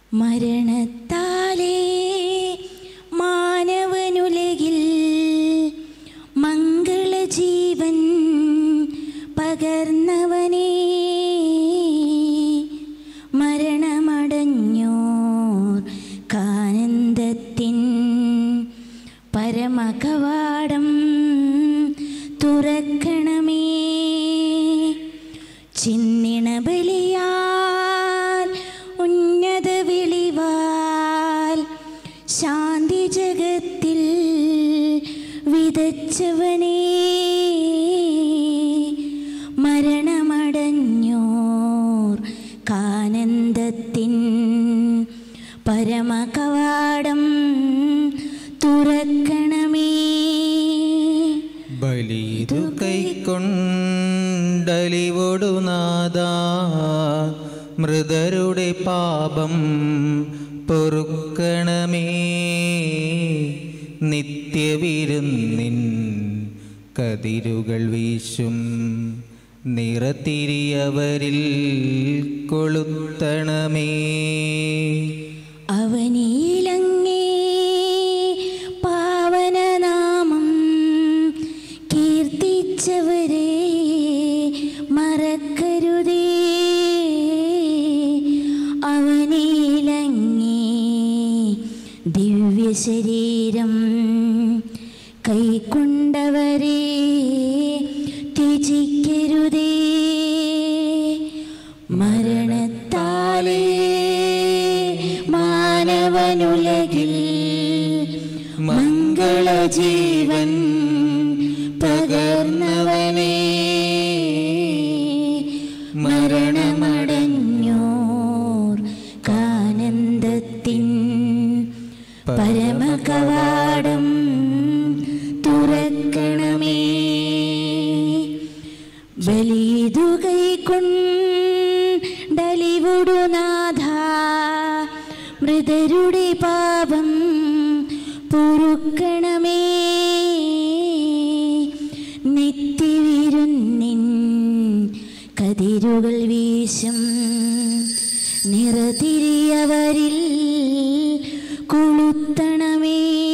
മരണത്താലേ മാനവനുലകിൽ മംഗളജീവൻ പകർന്നവനേ മരണമടഞ്ഞോർ കാനന്ദത്തിൻ പരമകവാടം തുറക്കണമേ ചിന്നിണ ബലിയാൽ ഉന്നത വിളിവാൽ ശാന്തി ജഗത്തിൽ വിതച്ചവനേ മരണമടഞ്ഞോർ കാനന്ദത്തിൻ പരമകവാടം തുറക്കണമേ ബലിതു കൈക്കൊണ്ടലിവൊടു നാദ മൃതരുടെ പാപം പൊറുക്കണമേ നിത്യവിരുന്നിൻ കതിരുകൾ വീശും നിറത്തിരിയവരിൽ കൊളുത്തണമേ അവനിലങ്ങേ പാവനനാമം കീർത്തിച്ചവരെ മറക്കരുതേ അവനിലങ്ങേ ദിവ്യശരീരം കൈക്കൊണ്ടവരെ ത്യജിക്കരുതേ മരണത്താലേ മാനവനുലകിൽ മംഗളജീവൻ പകർന്നവനേ മരണമടഞ്ഞോർ കാനന്ദത്തിൻ പരമകവാടം തുറക്കണമേ ബലിതു കൈക്കൊണ്ടലിവുടുനാഥ മൃതരുടെ പാപം പൊറുക്കണമേ നിത്യവിരുന്നിൻ കതിരുകൾ വീശും നിറതിരിയവരിൽ കൊളുത്തണമേ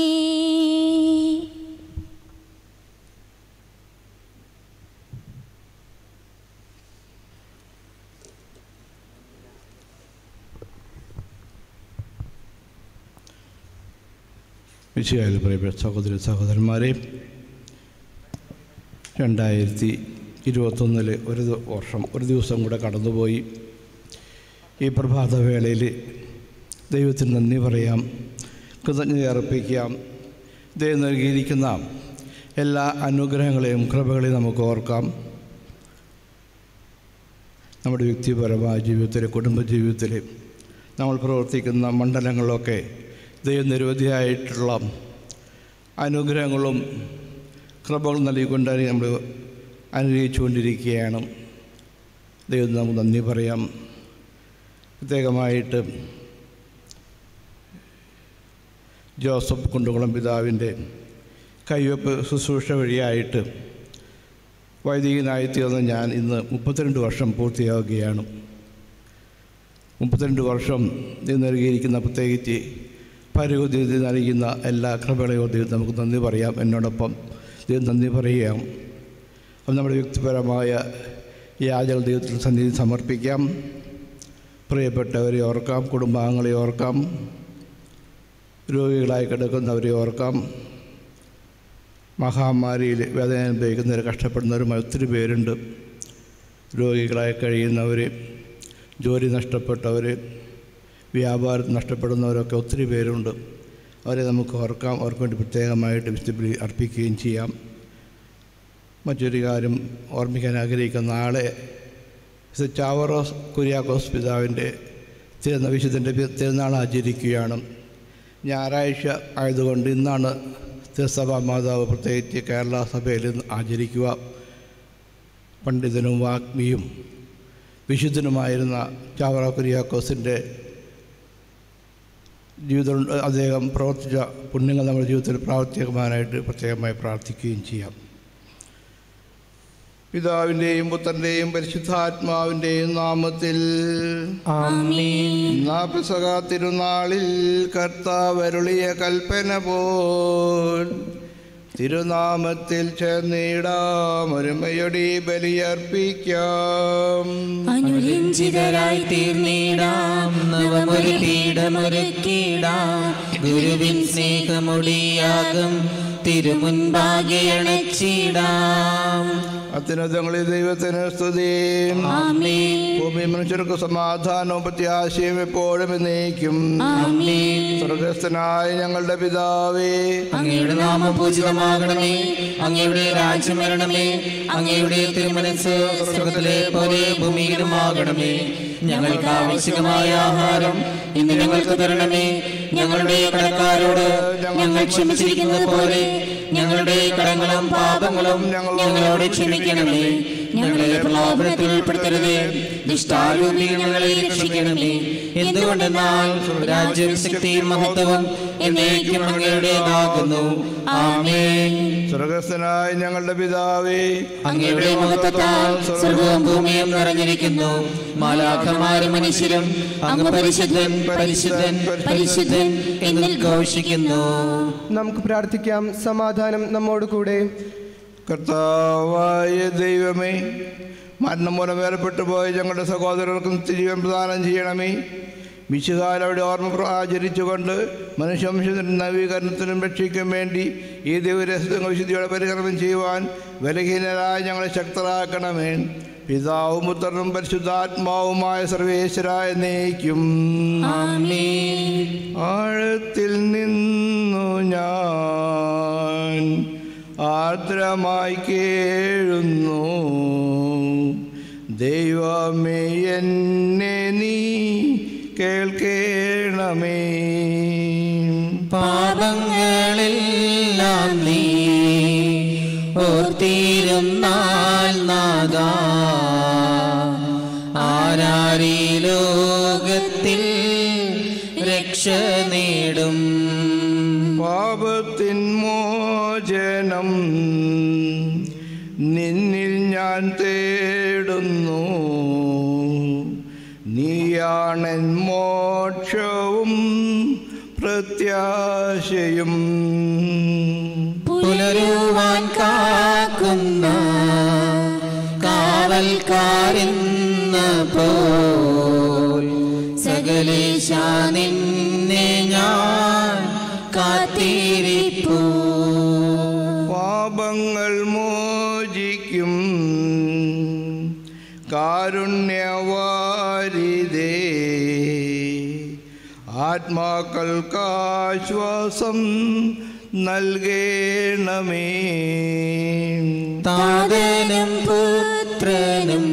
വിഷയത്തിൽ പ്രിയപ്പെട്ട സഹോദരി സഹോദരന്മാരെ രണ്ടായിരത്തി ഇരുപത്തൊന്നിൽ ഒരു ദി- വർഷം ഒരു ദിവസം കൂടെ കടന്നുപോയി ഈ പ്രഭാതവേളയിൽ ദൈവത്തിന് നന്ദി പറയാം കൃതജ്ഞത അർപ്പിക്കാം ദൈവം നൽകിയിരിക്കുന്ന എല്ലാ അനുഗ്രഹങ്ങളെയും കൃപകളെയും നമുക്ക് ഓർക്കാം നമ്മുടെ വ്യക്തിപരമായ ജീവിതത്തിൽ കുടുംബജീവിതത്തിൽ നമ്മൾ പ്രവർത്തിക്കുന്ന മണ്ഡലങ്ങളിലൊക്കെ ദൈവം നിരവധിയായിട്ടുള്ള അനുഗ്രഹങ്ങളും കൃപകളും നൽകിക്കൊണ്ട് നമ്മൾ അനുഗ്രഹിച്ചുകൊണ്ടിരിക്കുകയാണ് ദൈവം നമുക്ക് നന്ദി പറയാം പ്രത്യേകമായിട്ട് ജോസഫ് കുണ്ടുകുളം പിതാവിൻ്റെ കയ്യൊപ്പ് ശുശ്രൂഷ വഴിയായിട്ട് വൈദികനായി തീർന്ന ഞാൻ ഇന്ന് മുപ്പത്തിരണ്ട് വർഷം പൂർത്തിയാവുകയാണ് മുപ്പത്തിരണ്ട് വർഷം ഇത് നൽകിയിരിക്കുന്ന പ്രത്യേകിച്ച് പരകുതി നൽകുന്ന എല്ലാ കൃപകളെയും ദൈവം നമുക്ക് നന്ദി പറയാം എന്നോടൊപ്പം ദൈവം നന്ദി പറയുകയാണ് അപ്പം നമ്മുടെ വ്യക്തിപരമായ യാചകൾ ദൈവത്തിൽ സന്നിധി സമർപ്പിക്കാം പ്രിയപ്പെട്ടവരെ ഓർക്കാം കുടുംബാംഗങ്ങളെ ഓർക്കാം രോഗികളായി കിടക്കുന്നവരെ ഓർക്കാം മഹാമാരിയിൽ വേദന അനുഭവിക്കുന്നവർ കഷ്ടപ്പെടുന്നവരുമായി ഒത്തിരി പേരുണ്ട് രോഗികളായി കഴിയുന്നവർ ജോലി നഷ്ടപ്പെട്ടവർ വ്യാപാരം നഷ്ടപ്പെടുന്നവരൊക്കെ ഒത്തിരി പേരുണ്ട് അവരെ നമുക്ക് ഓർക്കാം അവർക്ക് വേണ്ടി പ്രത്യേകമായിട്ട് വിശുദ്ധി അർപ്പിക്കുകയും ചെയ്യാം മറ്റൊരു കാര്യം ഓർമ്മിക്കാൻ ആഗ്രഹിക്കുന്ന നാളെ വിശുദ്ധ ചാവറോസ് കുര്യാക്കോസ് പിതാവിൻ്റെ തിരുന്ന വിശുദ്ധൻ്റെ തിരുനാൾ ആചരിക്കുകയാണ് ഞായറാഴ്ച ആയതുകൊണ്ട് ഇന്നാണ് തിരുസഭാ മാതാവ് പ്രത്യേകിച്ച് കേരള സഭയിൽ ഇന്ന് ആചരിക്കുക പണ്ഡിതനും വാഗ്മിയും വിശുദ്ധനുമായിരുന്ന ചാവറ കുര്യാക്കോസിൻ്റെ ജീവിതം അദ്ദേഹം പ്രവർത്തിച്ച പുണ്യങ്ങൾ നമ്മുടെ ജീവിതത്തിൽ പ്രാവർത്തികമാനായിട്ട് പ്രത്യേകമായി പ്രാർത്ഥിക്കുകയും ചെയ്യാം പിതാവിൻ്റെയും പുത്രൻ്റെയും പരിശുദ്ധാത്മാവിൻ്റെയും നാമത്തിൽ നാപ്പസക തിരുനാളിൽ കർത്താവരുളിയ കൽപ്പന പോൽ തിരുനാമത്തിൽ ചേർന്നിടാം ഒരുമയൊടി ബലിയർപ്പിക്കാം അനുരഞ്ജിതരായി തീർന്നിടാം നവമൊരു പീഠമൊരുക്കിടാം ഗുരുവിൻ സ്നേഹമൊടിയാകും തിരുമുൻപാകെ അണച്ചിടാം അത്യുന്നതങ്ങളിൽ ദൈവത്തിന് സ്തുതി ആമേൻ ഭൂമി മനുഷ്യർക്ക് സമാധാനവും പ്രത്യാശയും എപ്പോഴും എന്നേക്കും ആമേൻ സ്വർഗസ്ഥനായ ഞങ്ങളുടെ പിതാവേ അങ്ങയുടെ നാമം പൂജിതമാകണമേ അങ്ങയുടെ രാജ്യം വരണമേ അങ്ങയുടെ തിരുമനസ് സ്വർഗത്തിലെ പോലെ ഭൂമിയിലുമാകണമേ ഞങ്ങൾക്ക് ആവശ്യമായ ആഹാരം ഇന്ന് ഞങ്ങൾക്ക് തരണമേ ഞങ്ങളുടെ കടക്കാരോട് ഞങ്ങൾ ക്ഷമിച്ചിരിക്കുന്നത് പോലെ ഞങ്ങളുടെ കടങ്ങളും പാപങ്ങളും ഞങ്ങളോട് ക്ഷമിക്കണമേ ഞങ്ങളെ പ്രലോഭനത്തിൽ ഉൾപ്പെടുത്തരുതേ ദുഷ്ടാരൂപി ഞങ്ങളെ രക്ഷിക്കണമേ എന്തുകൊണ്ടെന്നാൽ രാജ്യം ശക്തിയും മഹത്വവും എന്നേക്കും അങ്ങയുടേതാകുന്നു ആമേൻ സ്വർഗസ്ഥനായ ഞങ്ങളുടെ പിതാവേ അങ്ങയുടെ മഹത്വത്താൽ സ്വർഗവും ഭൂമിയും നിറഞ്ഞിരിക്കുന്നു മാലാഖമാരും മനുഷ്യരും അങ്ങ് പരിശുദ്ധൻ പരിശുദ്ധൻ പരിശുദ്ധൻ എന്നിൽ ഘോഷിക്കുന്നു നമുക്ക് പ്രാർത്ഥിക്കാം സമാധാനം നമ്മോട് കൂടെ കർത്താവായ ദൈവമേ മരണം മൂലം വേർപെട്ടു പോയ ഞങ്ങളുടെ സഹോദരർക്കും ജീവൻ പ്രദാനം ചെയ്യണമേ വിശുകാലയുടെ ഓർമ്മ പ്ര- ആചരിച്ചുകൊണ്ട് മനുഷ്യവംശത്തിൻ്റെ നവീകരണത്തിനും രക്ഷയ്ക്കും വേണ്ടി ഈ ദൈവരഹസ്യങ്ങൾ വിശുദ്ധിയോടെ പരികർമ്മം ചെയ്യുവാൻ ബലഹീനരായ ഞങ്ങളെ ശക്തരാക്കണമേ പിതാവും പുത്രനും പരിശുദ്ധാത്മാവുമായ സർവേശ്വരായ നയിക്കും ആഴത്തിൽ നിന്നു ഞാൻ ആർദ്രമായി കേഴുന്നു ദൈവമേ എന്നെ നീ കേൾക്കേണമേ പാപങ്ങളെല്ലാം നീ ഓർത്തിരുന്നാൽ നാദാ ആരാരീ ലോകത്തിൽ രക്ഷ നേടും പാപത്തിൻ മോചനം നിന്നിൽ ഞാൻ തേടുന്നു നീയാണെൻ മോക്ഷവും പ്രത്യാശയും പുലരുവാൻ കാക്കുന്ന കാവൽക്കാരെന്ന പോൽ സകലേശ നിന്നെ ഞാൻ കാത്തിരിപ്പൂ പാപങ്ങൾ മോചിക്കും കാരുണ്യവാരിതേ ആത്മാക്കൾക്കാശ്വാസം നൽകേണമേ താതനും പുത്രനും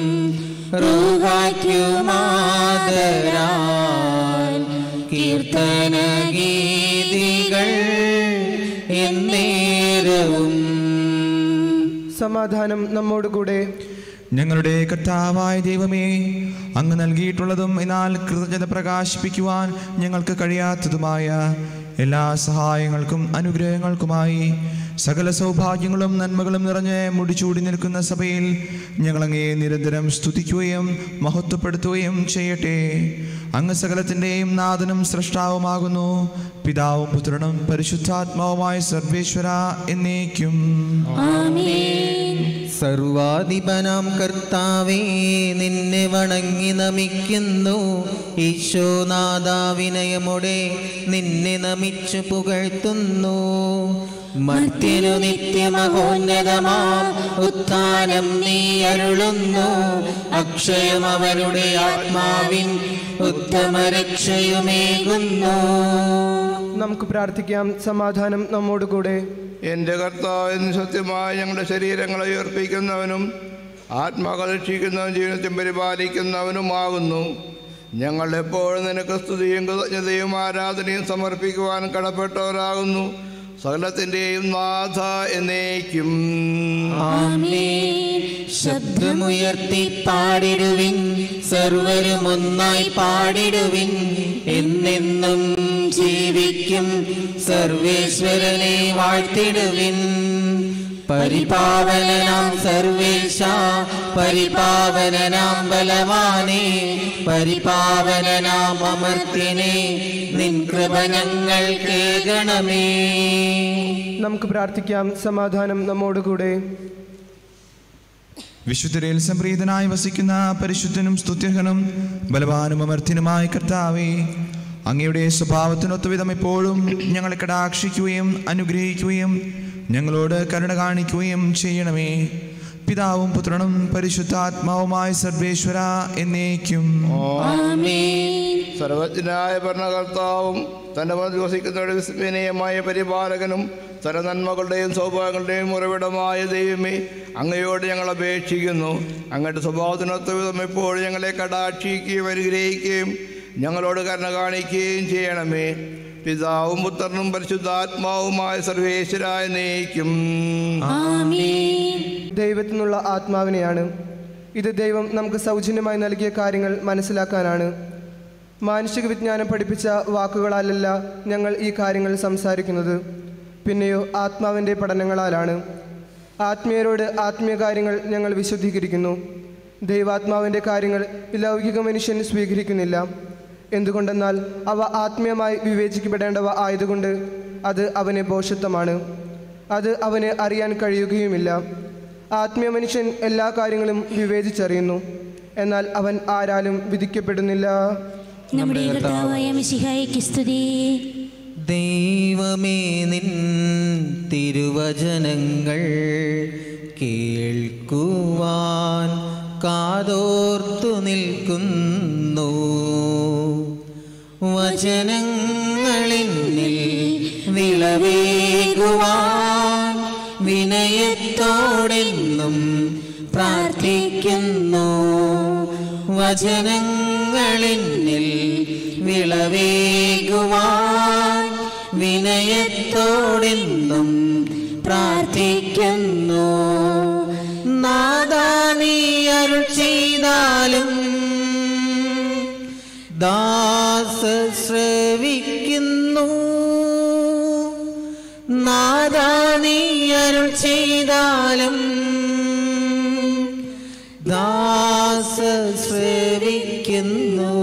റൂഹായ്ക്കുമാതരാൽ കീർത്തന ഗീതികൾ എന്നേരവും സമാധാനം നമ്മോട് കൂടെ ഞങ്ങളുടെ കർത്താവായ ദൈവമേ അങ്ങ് നൽകിയിട്ടുള്ളതും എന്നാൽ കൃതജ്ഞത പ്രകാശിപ്പിക്കുവാൻ ഞങ്ങൾക്ക് കഴിയാത്തതുമായ എല്ലാ സഹായങ്ങൾക്കും അനുഗ്രഹങ്ങൾക്കുമായി സകല സൗഭാഗ്യങ്ങളും നന്മകളും നിറഞ്ഞ് മുടിച്ചൂടി നിൽക്കുന്ന സഭയിൽ ഞങ്ങളങ്ങേ നിരന്തരം സ്തുതിക്കുകയും മഹത്വപ്പെടുത്തുകയും ചെയ്യട്ടെ അങ്ങ് സകലത്തിൻ്റെയും നാഥനും സൃഷ്ടാവുമാകുന്നു പിതാവും പുത്രനും പരിശുദ്ധാത്മാവുമായ സർവേശ്വര എന്നേക്കും സർവാധിപനാം കർത്താവേ നിന്നെ വണങ്ങി നമിക്കുന്നു ഈശോനാഥ വിനയമോടെ നിന്നെ നമിച്ചു പുകഴ്ത്തുന്നു മർത്യനു നിത്യമഹോന്നതമാ ഉത്ഥാനം നീ അരുളുന്നു അക്ഷയം അവരുടെ ആത്മാവിൻ ഉത്തമ രക്ഷയുമേകുന്നു നമുക്ക് പ്രാർത്ഥിക്കാം സമാധാനം നമ്മോട് കൂടെ എൻ്റെ കർത്താവ് സത്യമായി ഞങ്ങളുടെ ശരീരങ്ങളെ ഉയർപ്പിക്കുന്നവനും ആത്മാക്കൾ രക്ഷിക്കുന്നവനും ജീവിതത്തിൽ പരിപാലിക്കുന്നവനുമാകുന്നു ഞങ്ങൾ എപ്പോഴും നിനക്ക് സ്തുതിയും കൃതജ്ഞതയും ആരാധനയും സമർപ്പിക്കുവാൻ കടപ്പെട്ടവരാകുന്നു സകലത്തിൻ്റെയും നാഥ എന്നേക്കും ആമേൻ ശബ്ദമുയർത്തി പാടിടുവിൻ സർവരും ഒന്നായി പാടിടുവിൻ എന്നെന്നും ജീവിക്കും സർവേശ്വരനെ വാഴ്ത്തിടുവിൻ പരിപാവനനാം സർവേശ പരിപാവനനാം ബലവാനേ പരിപാവനനാം അമർത്യനേ നിൻ കൃപ ഞങ്ങൾ കേൾക്കണമേ നമുക്ക് പ്രാർത്ഥിക്കാം സമാധാനം നമ്മോടുകൂടെ വിശുദ്ധരിൽ സംപ്രീതനായി വസിക്കുന്ന പരിശുദ്ധനും സ്തുത്യർഹനും ബലവാനും അമർത്യനുമായ കർത്താവേ അങ്ങയുടെ സ്വഭാവത്തിനൊത്ത വിധം എപ്പോഴും ഞങ്ങളെ കടാക്ഷിക്കുകയും അനുഗ്രഹിക്കുകയും ഞങ്ങളോട് കരുണ കാണിക്കുകയും ചെയ്യണമേ പിതാവും പുത്രനും പരിശുദ്ധാത്മാവുമായ സർവേശ്വര എന്നേക്കും ആമേൻ സർവജ്ഞനായ ഭരണകർത്താവും തൻ്റെ മത വസിക്കുന്നവരുടെ വിസ്മയനീയമായ പരിപാലകനും തന്റെ നന്മകളുടെയും സൗഭാഗ്യങ്ങളുടെയും ഉറവിടമായ ദൈവമേ അങ്ങയോട് ഞങ്ങൾ അപേക്ഷിക്കുന്നു അങ്ങയുടെ സ്വഭാവത്തിനൊത്ത വിധം എപ്പോഴും ഞങ്ങളെ കടാക്ഷിക്കുകയും അനുഗ്രഹിക്കുകയും ഞങ്ങളോട് കരുണ കാണിക്കുകയും ചെയ്യണമേ പിതാവും പുത്രനും പരിശുദ്ധാത്മാവുമായ സർവേശ്വരായ നയിക്കും ആമേൻ ദൈവത്തിൽ നിന്നുള്ള ആത്മാവിനെയാണ് ഇത് ദൈവം നമുക്ക് സൗജന്യമായി നൽകിയ കാര്യങ്ങൾ മനസ്സിലാക്കാനാണ് മാനുഷിക വിജ്ഞാനം പഠിപ്പിച്ച വാക്കുകളാലല്ല ഞങ്ങൾ ഈ കാര്യങ്ങൾ സംസാരിക്കുന്നത് പിന്നെയോ ആത്മാവിൻ്റെ പഠനങ്ങളാലാണ് ആത്മീയരോട് ആത്മീയ കാര്യങ്ങൾ ഞങ്ങൾ വിശുദ്ധീകരിക്കുന്നു ദൈവാത്മാവിൻ്റെ കാര്യങ്ങൾ ലൗകിക മനുഷ്യൻ സ്വീകരിക്കുന്നില്ല എന്തുകൊണ്ടെന്നാൽ അവ ആത്മീയമായി വിവേചിക്കപ്പെടേണ്ടവ ആയതുകൊണ്ട് അത് അവന് ഭോഷത്വമാണ് അത് അവന് അറിയാൻ കഴിയുകയുമില്ല ആത്മീയ മനുഷ്യൻ എല്ലാ കാര്യങ്ങളും വിവേചിച്ചറിയുന്നു എന്നാൽ അവൻ ആരാലും വിധിക്കപ്പെടുന്നില്ല നമ്മുടെ കർത്താവായ മിശിഹായിക്ക് സ്തുതി ദൈവമേ നിൻ തിരുവചനങ്ങൾ കേൾക്കുവാൻ കാതോർത്തു നിൽക്കുന്നു വചനങ്ങളിന്നിൽ വിളവേകുവാൻ വിനയത്തോടെന്നും പ്രാർത്ഥിക്കുന്നു വചനങ്ങളിന്നിൽ വിളവേകുവാൻ വിനയത്തോടെന്നും പ്രാർത്ഥിക്കുന്നു നാദാ നീ അരുൾ ചെയ്താലും ദാസ ശ്രവിക്കുന്നു നാദാ നീ അരുൾ ചെയ്താലും ദാസ ശ്രവിക്കുന്നു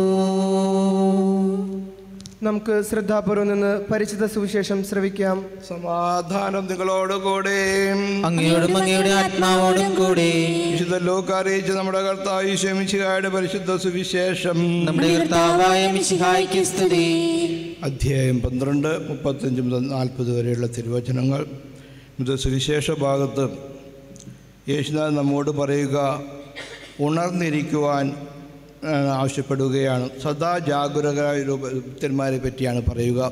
നമുക്ക് ശ്രദ്ധാപൂർവം നിന്ന് പരിചിത സുവിശേഷം ശ്രവിക്കാം സമാധാനം നിങ്ങളോടുകൂടെ അങ്ങയോടും അങ്ങയുടെ ആത്മാവോടും കൂടെ വിശുദ്ധ ലോക്ക് അറിയിച്ച നമ്മുടെ കർത്താവ് ശമിച്ചുകായുടെ പരിശുദ്ധ സുവിശേഷം നമ്മുടെ കർത്താവായ മിശിഹായ്ക്ക് സ്തുതി അധ്യായം പന്ത്രണ്ട് മുപ്പത്തഞ്ച് മുതൽ നാൽപ്പത് വരെയുള്ള തിരുവചനങ്ങൾ ഇത് സുവിശേഷ ഭാഗത്ത് യേശുനാഥ് നമ്മോട് പറയുക ഉണർന്നിരിക്കുവാൻ ആ, ആവശ്യപ്പെടുകയാണ് സദാ ജാഗരൂകരായ രൂപത്തിന്മാരെ പറ്റിയാണ് പറയുക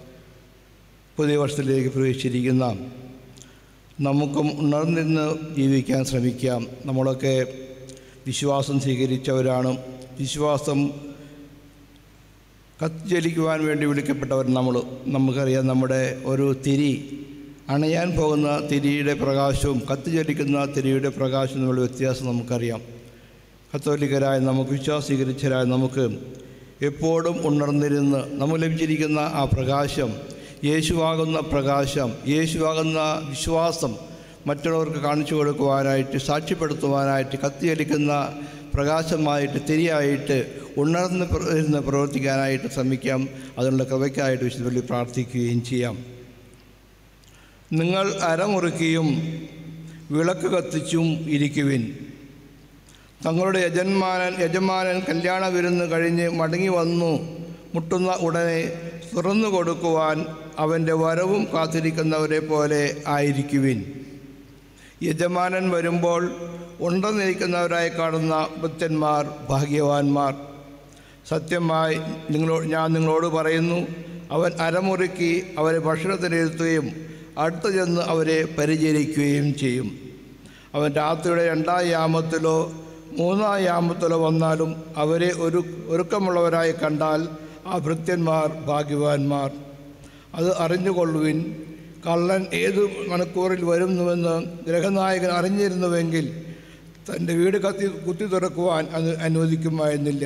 പുതിയ വർഷത്തിലേക്ക് പ്രവേശിച്ചിരിക്കുന്ന നമുക്കും ഉണർന്നിരുന്ന് ജീവിക്കാൻ ശ്രമിക്കാം നമ്മളൊക്കെ വിശ്വാസം സ്വീകരിച്ചവരാണ് വിശ്വാസം കത്തിച്ചലിക്കുവാൻ വേണ്ടി വിളിക്കപ്പെട്ടവർ നമ്മൾ നമുക്കറിയാം നമ്മുടെ ഒരു തിരി അണയാൻ പോകുന്ന തിരിയുടെ പ്രകാശവും കത്തിച്ചലിക്കുന്ന തിരിയുടെ പ്രകാശവും തമ്മിലുള്ള വ്യത്യാസം നമുക്കറിയാം കത്തോലിക്കരായ നമുക്ക് വിശ്വാസം സ്വീകരിച്ചവരായ നമുക്ക് എപ്പോഴും ഉണർന്നിരുന്ന് നമുക്ക് ലഭിച്ചിരിക്കുന്ന ആ പ്രകാശം യേശുവാകുന്ന പ്രകാശം യേശുവാകുന്ന വിശ്വാസം മറ്റുള്ളവർക്ക് കാണിച്ചു കൊടുക്കുവാനായിട്ട് സാക്ഷ്യപ്പെടുത്തുവാനായിട്ട് കത്തിയലിക്കുന്ന പ്രകാശമായിട്ട് തിരിയായിട്ട് ഉണർന്ന് പ്ര- ഇരുന്ന് പ്രവർത്തിക്കാനായിട്ട് ശ്രമിക്കാം അതിനുള്ള കൃപയ്ക്കായിട്ട് വിശുദ്ധ പ്രാർത്ഥിക്കുകയും ചെയ്യാം നിങ്ങൾ അരമുറുക്കിയും വിളക്ക് കത്തിച്ചും ഇരിക്കുവിൻ തങ്ങളുടെ യജന്മാനൻ യജമാനൻ കല്യാണ വിരുന്ന് കഴിഞ്ഞ് മടങ്ങി വന്നു മുട്ടുന്ന ഉടനെ തുറന്നു കൊടുക്കുവാൻ അവൻ്റെ വരവും കാത്തിരിക്കുന്നവരെ പോലെ ആയിരിക്കുവിൻ യജമാനൻ വരുമ്പോൾ ഉണ്ടെന്നിരിക്കുന്നവരായി കാണുന്ന ഭക്തന്മാർ ഭാഗ്യവാന്മാർ സത്യമായി നിങ്ങളോട് ഞാൻ നിങ്ങളോട് പറയുന്നു അവൻ അരമുറുക്കി അവരെ ഭക്ഷണത്തിനിരുത്തുകയും അടുത്ത് ചെന്ന് അവരെ പരിചരിക്കുകയും ചെയ്യും അവൻ രാത്രിയുടെ രണ്ടാം യാമത്തിലോ മൂന്നാം യാമത്തിലോ വന്നാലും അവരെ ഒരു ഒരുക്കമുള്ളവരായി കണ്ടാൽ ആ ഭൃത്യന്മാർ ഭാഗ്യവാന്മാർ അത് അറിഞ്ഞുകൊള്ളുവിൻ കള്ളൻ ഏത് മണിക്കൂറിൽ വരുന്നുവെന്ന് ഗ്രഹനായകൻ അറിഞ്ഞിരുന്നുവെങ്കിൽ തൻ്റെ വീട് കത്തി കുത്തി തുറക്കുവാൻ അത് അനുവദിക്കുമായിരുന്നില്ല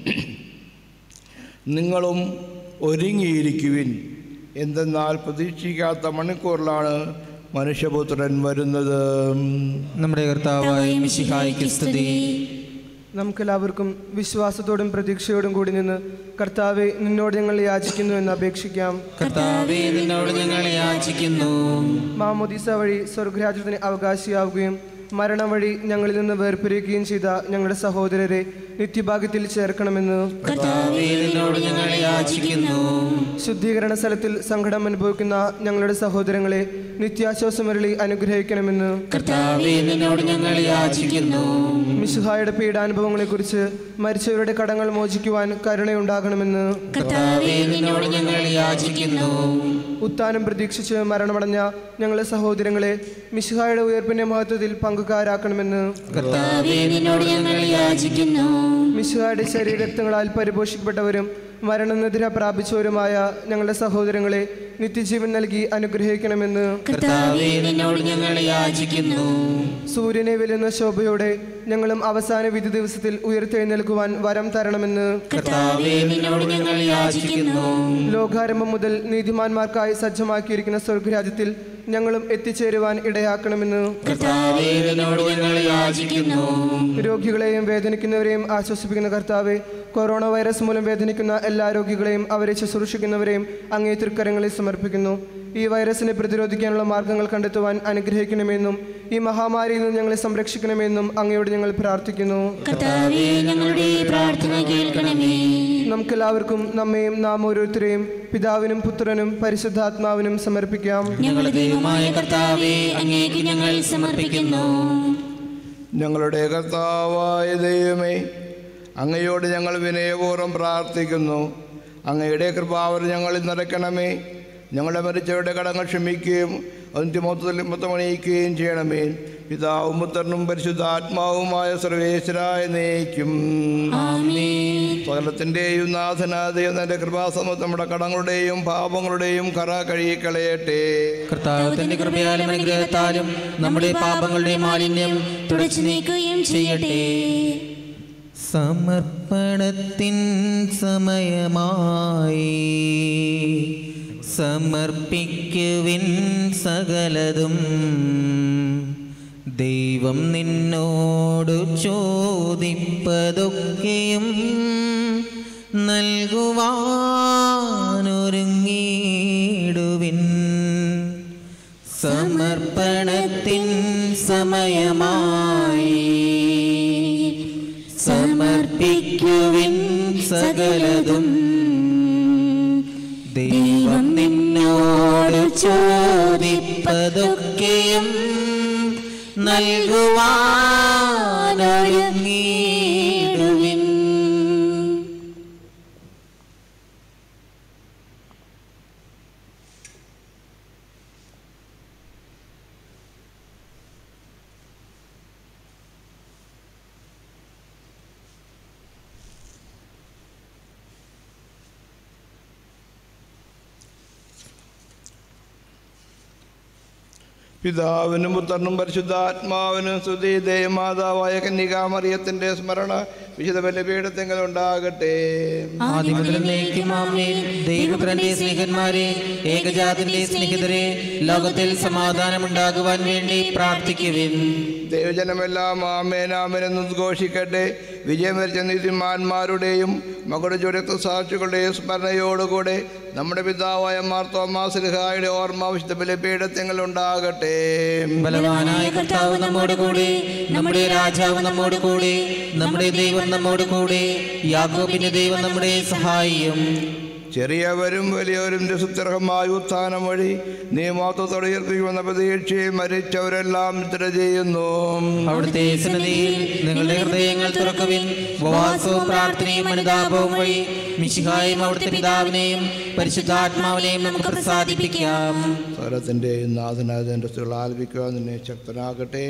നിങ്ങളും ഒരുങ്ങിയിരിക്കുവിൻ എന്തെന്നാൽ പ്രതീക്ഷിക്കാത്ത മണിക്കൂറിലാണ് മനുഷ്യപുത്രൻ വരുന്നത് നമ്മുടെ കർത്താവായ മിശിഹായിക്ക് സ്തുതി നമുക്കെല്ലാവർക്കും വിശ്വാസത്തോടും പ്രതീക്ഷയോടും കൂടി നിന്ന് കർത്താവെ നിന്നോട് ഞങ്ങൾ യാചിക്കുന്നു എന്ന് അപേക്ഷിക്കാം കർത്താവേ നിന്നോട് ഞങ്ങൾ യാചിക്കുന്നു മാമോദീസ വഴി സ്വർഗരാജ്യത്തിന് അവകാശിയാവുകയും മരണം വഴി ഞങ്ങളിൽ നിന്ന് വേർപിരിയുകയും ചെയ്ത ഞങ്ങളുടെ സഹോദരരെ നിത്യഭാഗ്യത്തിൽ ചേർക്കണമെന്ന് കർത്താവേ നിന്നോട് ഞങ്ങൾ യാചിക്കുന്നു ശുദ്ധീകരണ സ്ഥലത്തിൽ സങ്കടം അനുഭവിക്കുന്ന ഞങ്ങളുടെ സഹോദരങ്ങളെ നിത്യാശ്വാസമരളി അനുഗ്രഹിക്കണമെന്ന് കർത്താവേ നിന്നോട് ഞങ്ങൾ യാചിക്കുന്നു മിശുഹായുടെ പീഡാനുഭവങ്ങളെക്കുറിച്ച് മരിച്ചവരുടെ കടങ്ങൾ മോചിക്കുവാൻ കരുണയുണ്ടാകണമെന്ന് കർത്താവേ നിന്നോട് ഞങ്ങൾ യാചിക്കുന്നു ഉത്താനം പ്രതീക്ഷിച്ച് മരണമടഞ്ഞ ഞങ്ങളുടെ സഹോദരങ്ങളെ മിശുഹായുടെ ഉയർപ്പിന്റെ മഹത്വത്തിൽ പങ്കുകാരാക്കണമെന്ന് കർത്താവേ നിന്നോട് ഞങ്ങൾ യാചിക്കുന്നു മിശുഹായുടെ ശരീരരക്തങ്ങളാൽ പരിപോഷിക്കപ്പെട്ടവരും മരണനിദ്ര പ്രാപിച്ചവരുമായ ഞങ്ങളുടെ സഹോദരങ്ങളെ നിത്യജീവൻ നൽകി അനുഗ്രഹിക്കണമെന്ന് കർത്താവേ നിന്നോട് ഞങ്ങൾ യാചിക്കുന്നു സൂര്യനെ വെല്ലുന്ന ശോഭയോടെ ഞങ്ങളും അവസാന വിധി ദിവസത്തിൽ ഉയർത്തെഴുന്നേൽക്കുവാൻ വരം തരണമെന്ന് കർത്താവേ നിന്നോട് ഞങ്ങൾ യാചിക്കുന്നു ലോകാരംഭം മുതൽ നീതിമാന്മാർക്കായി സജ്ജമാക്കിയിരിക്കുന്ന സ്വർഗരാജ്യത്തിൽ ഞങ്ങളും എത്തിച്ചേരുവാൻ ഇടയാക്കണമെന്ന് കർത്താവേ നിന്നോട് ഞങ്ങൾ യാചിക്കുന്നു രോഗികളെയും വേദനിക്കുന്നവരെയും ആശ്വസിപ്പിക്കുന്ന കർത്താവെ കൊറോണ വൈറസ് മൂലം വേദനിക്കുന്ന എല്ലാ രോഗികളെയും അവരെ ശുശ്രൂഷിക്കുന്നവരെയും അങ്ങേ തൃക്കരങ്ങളിൽ സമർപ്പിക്കുന്നു ഈ വൈറസിനെ പ്രതിരോധിക്കാനുള്ള മാർഗങ്ങൾ കണ്ടെത്തുവാൻ അനുഗ്രഹിക്കണമെന്നും ഈ മഹാമാരിയിൽ നിന്ന് ഞങ്ങളെ സംരക്ഷിക്കണമെന്നും അങ്ങയോട് ഞങ്ങൾ പ്രാർത്ഥിക്കുന്നു കർത്താവേ ഞങ്ങളുടെ പ്രാർത്ഥന കേൾക്കണമേ നമുക്കെല്ലാവർക്കും നമ്മയും നാം ഓരോരുത്തരെയും പിതാവിനും പുത്രനും പരിശുദ്ധാത്മാവിനും സമർപ്പിക്കാം ഞങ്ങളുടെ ദൈവമായ കർത്താവേ അങ്ങേക്ക് ഞങ്ങൾ സമർപ്പിക്കുന്നു ഞങ്ങളുടെ കർത്താവായ ദൈവമേ അങ്ങയോട് ഞങ്ങൾ വിനയപൂർവ്വം പ്രാർത്ഥിക്കുന്നു അങ്ങയുടെ കൃപാവർ ഞങ്ങളിൽ നിറയ്ക്കണമേ ഞങ്ങളുടെ മരിച്ചവരുടെ കടങ്ങൾ ക്ഷമിക്കുകയും അതിൻ്റെ മൊത്തത്തിൽ മൊത്തമണിയിക്കുകയും ചെയ്യണമേ പിതാവും പുത്രനും പരിശുദ്ധാത്മാവുമായ സർവേശ്വരായ നയിക്കും സകലത്തിൻ്റെയും നാഥനാദയം എൻ്റെ കൃപാസമത്ത് നമ്മുടെ കടങ്ങളുടെയും പാപങ്ങളുടെയും കറ കഴുകിക്കളയട്ടെ കർത്താവത്തിന്റെ കൃപയാലും അനുഗ്രഹത്താലും നമ്മുടെ പാപങ്ങളുടെ മാലിന്യം തുടച്ചു നീക്കുകയും ചെയ്യട്ടെ സമർപ്പണത്തിൻ സമയമായി സമർപ്പിക്കുവിൻ സകലതും ദൈവം നിന്നോടു ചോദിപ്പതൊക്കെയും നൽകുവാനൊരുങ്ങിടുവിൻ സമർപ്പണത്തിൻ സമയമായി സമർപ്പിക്കുവിൻ സകലതും ദൈവം നിന്നോട് ചോദിപ്പതൊക്കെയും നൽകുവാനൊരുങ്ങിടുവിൻ പിതാവിനും പുത്രനും പരിശുദ്ധാത്മാവിനും സ്തുതി ദേവമാതാവായ കന്യകാമറിയത്തിൻ്റെ സ്മരണ വിശുദ്ധ ബലിപീഠത്തെങ്കിൽ ഉണ്ടാകട്ടെ ആദ്യം മുതൽ എന്നേക്കും ആമേൻ. ദൈവപുത്രന്റെ സ്നേഹന്മാരെ ഏകജാതിന്റെ സ്നേഹിതരെ ലോകത്തിൽ സമാധാനമുണ്ടാകുവാൻ വേണ്ടി പ്രാർത്ഥിക്കുവിൻ ദൈവജനമെല്ലാം ആമേൻ ആമേൻ എന്ന് ഉദ്ഘോഷിക്കട്ടെ വിജയം വരിച്ച നീതിമാന്മാരുടെയും മകളുടെ ചുരത്വ സാക്ഷികളുടെയും സ്മരണയോടുകൂടെ നമ്മുടെ പിതാവായ മാർത്തോമാസ്ലിഹായുടെ ഓർമ്മ വിശുദ്ധ ബലിപീഠത്തെങ്കിൽ ഉണ്ടാകട്ടെ ബലവാനായ കർത്താവ് നമ്മോട് കൂടെ നമ്മുടെ രാജാവ് നമ്മോട് കൂടെ നമ്മുടെ ദൈവം നമ്മോട് കൂടെ യാക്കോബിന്റെ ദൈവം നമ്മുടെ സഹായിയും ചെറിയവരും വലിയവരും രസുത്തർഹമായ ഉത്ഥാനം വഴി നിയമത്തോടെ ഉയർത്തിക്കുമെന്ന പ്രതീക്ഷയെ മരിച്ചവരെല്ലാം നിദ്ര ചെയ്യുന്നു അവിടുത്തെ സന്നദ്ധിയിൽ നിങ്ങളുടെ ഹൃദയങ്ങൾ തുറക്കുവിൻ ഉപവാസവും പ്രാർത്ഥനയും അനുതാപവും വഴി മിശിഹായും അവിടുത്തെ പിതാവിനെയും പരിശുദ്ധാത്മാവിനെയും നമുക്ക് പ്രസാദിപ്പിക്കാം സ്വരത്തിൻ്റെയും നാഥനാഥൻ്റെ സ്തുതികൾ ആലപിക്കുവാൻ നിന്നെ ശക്തനാകട്ടെ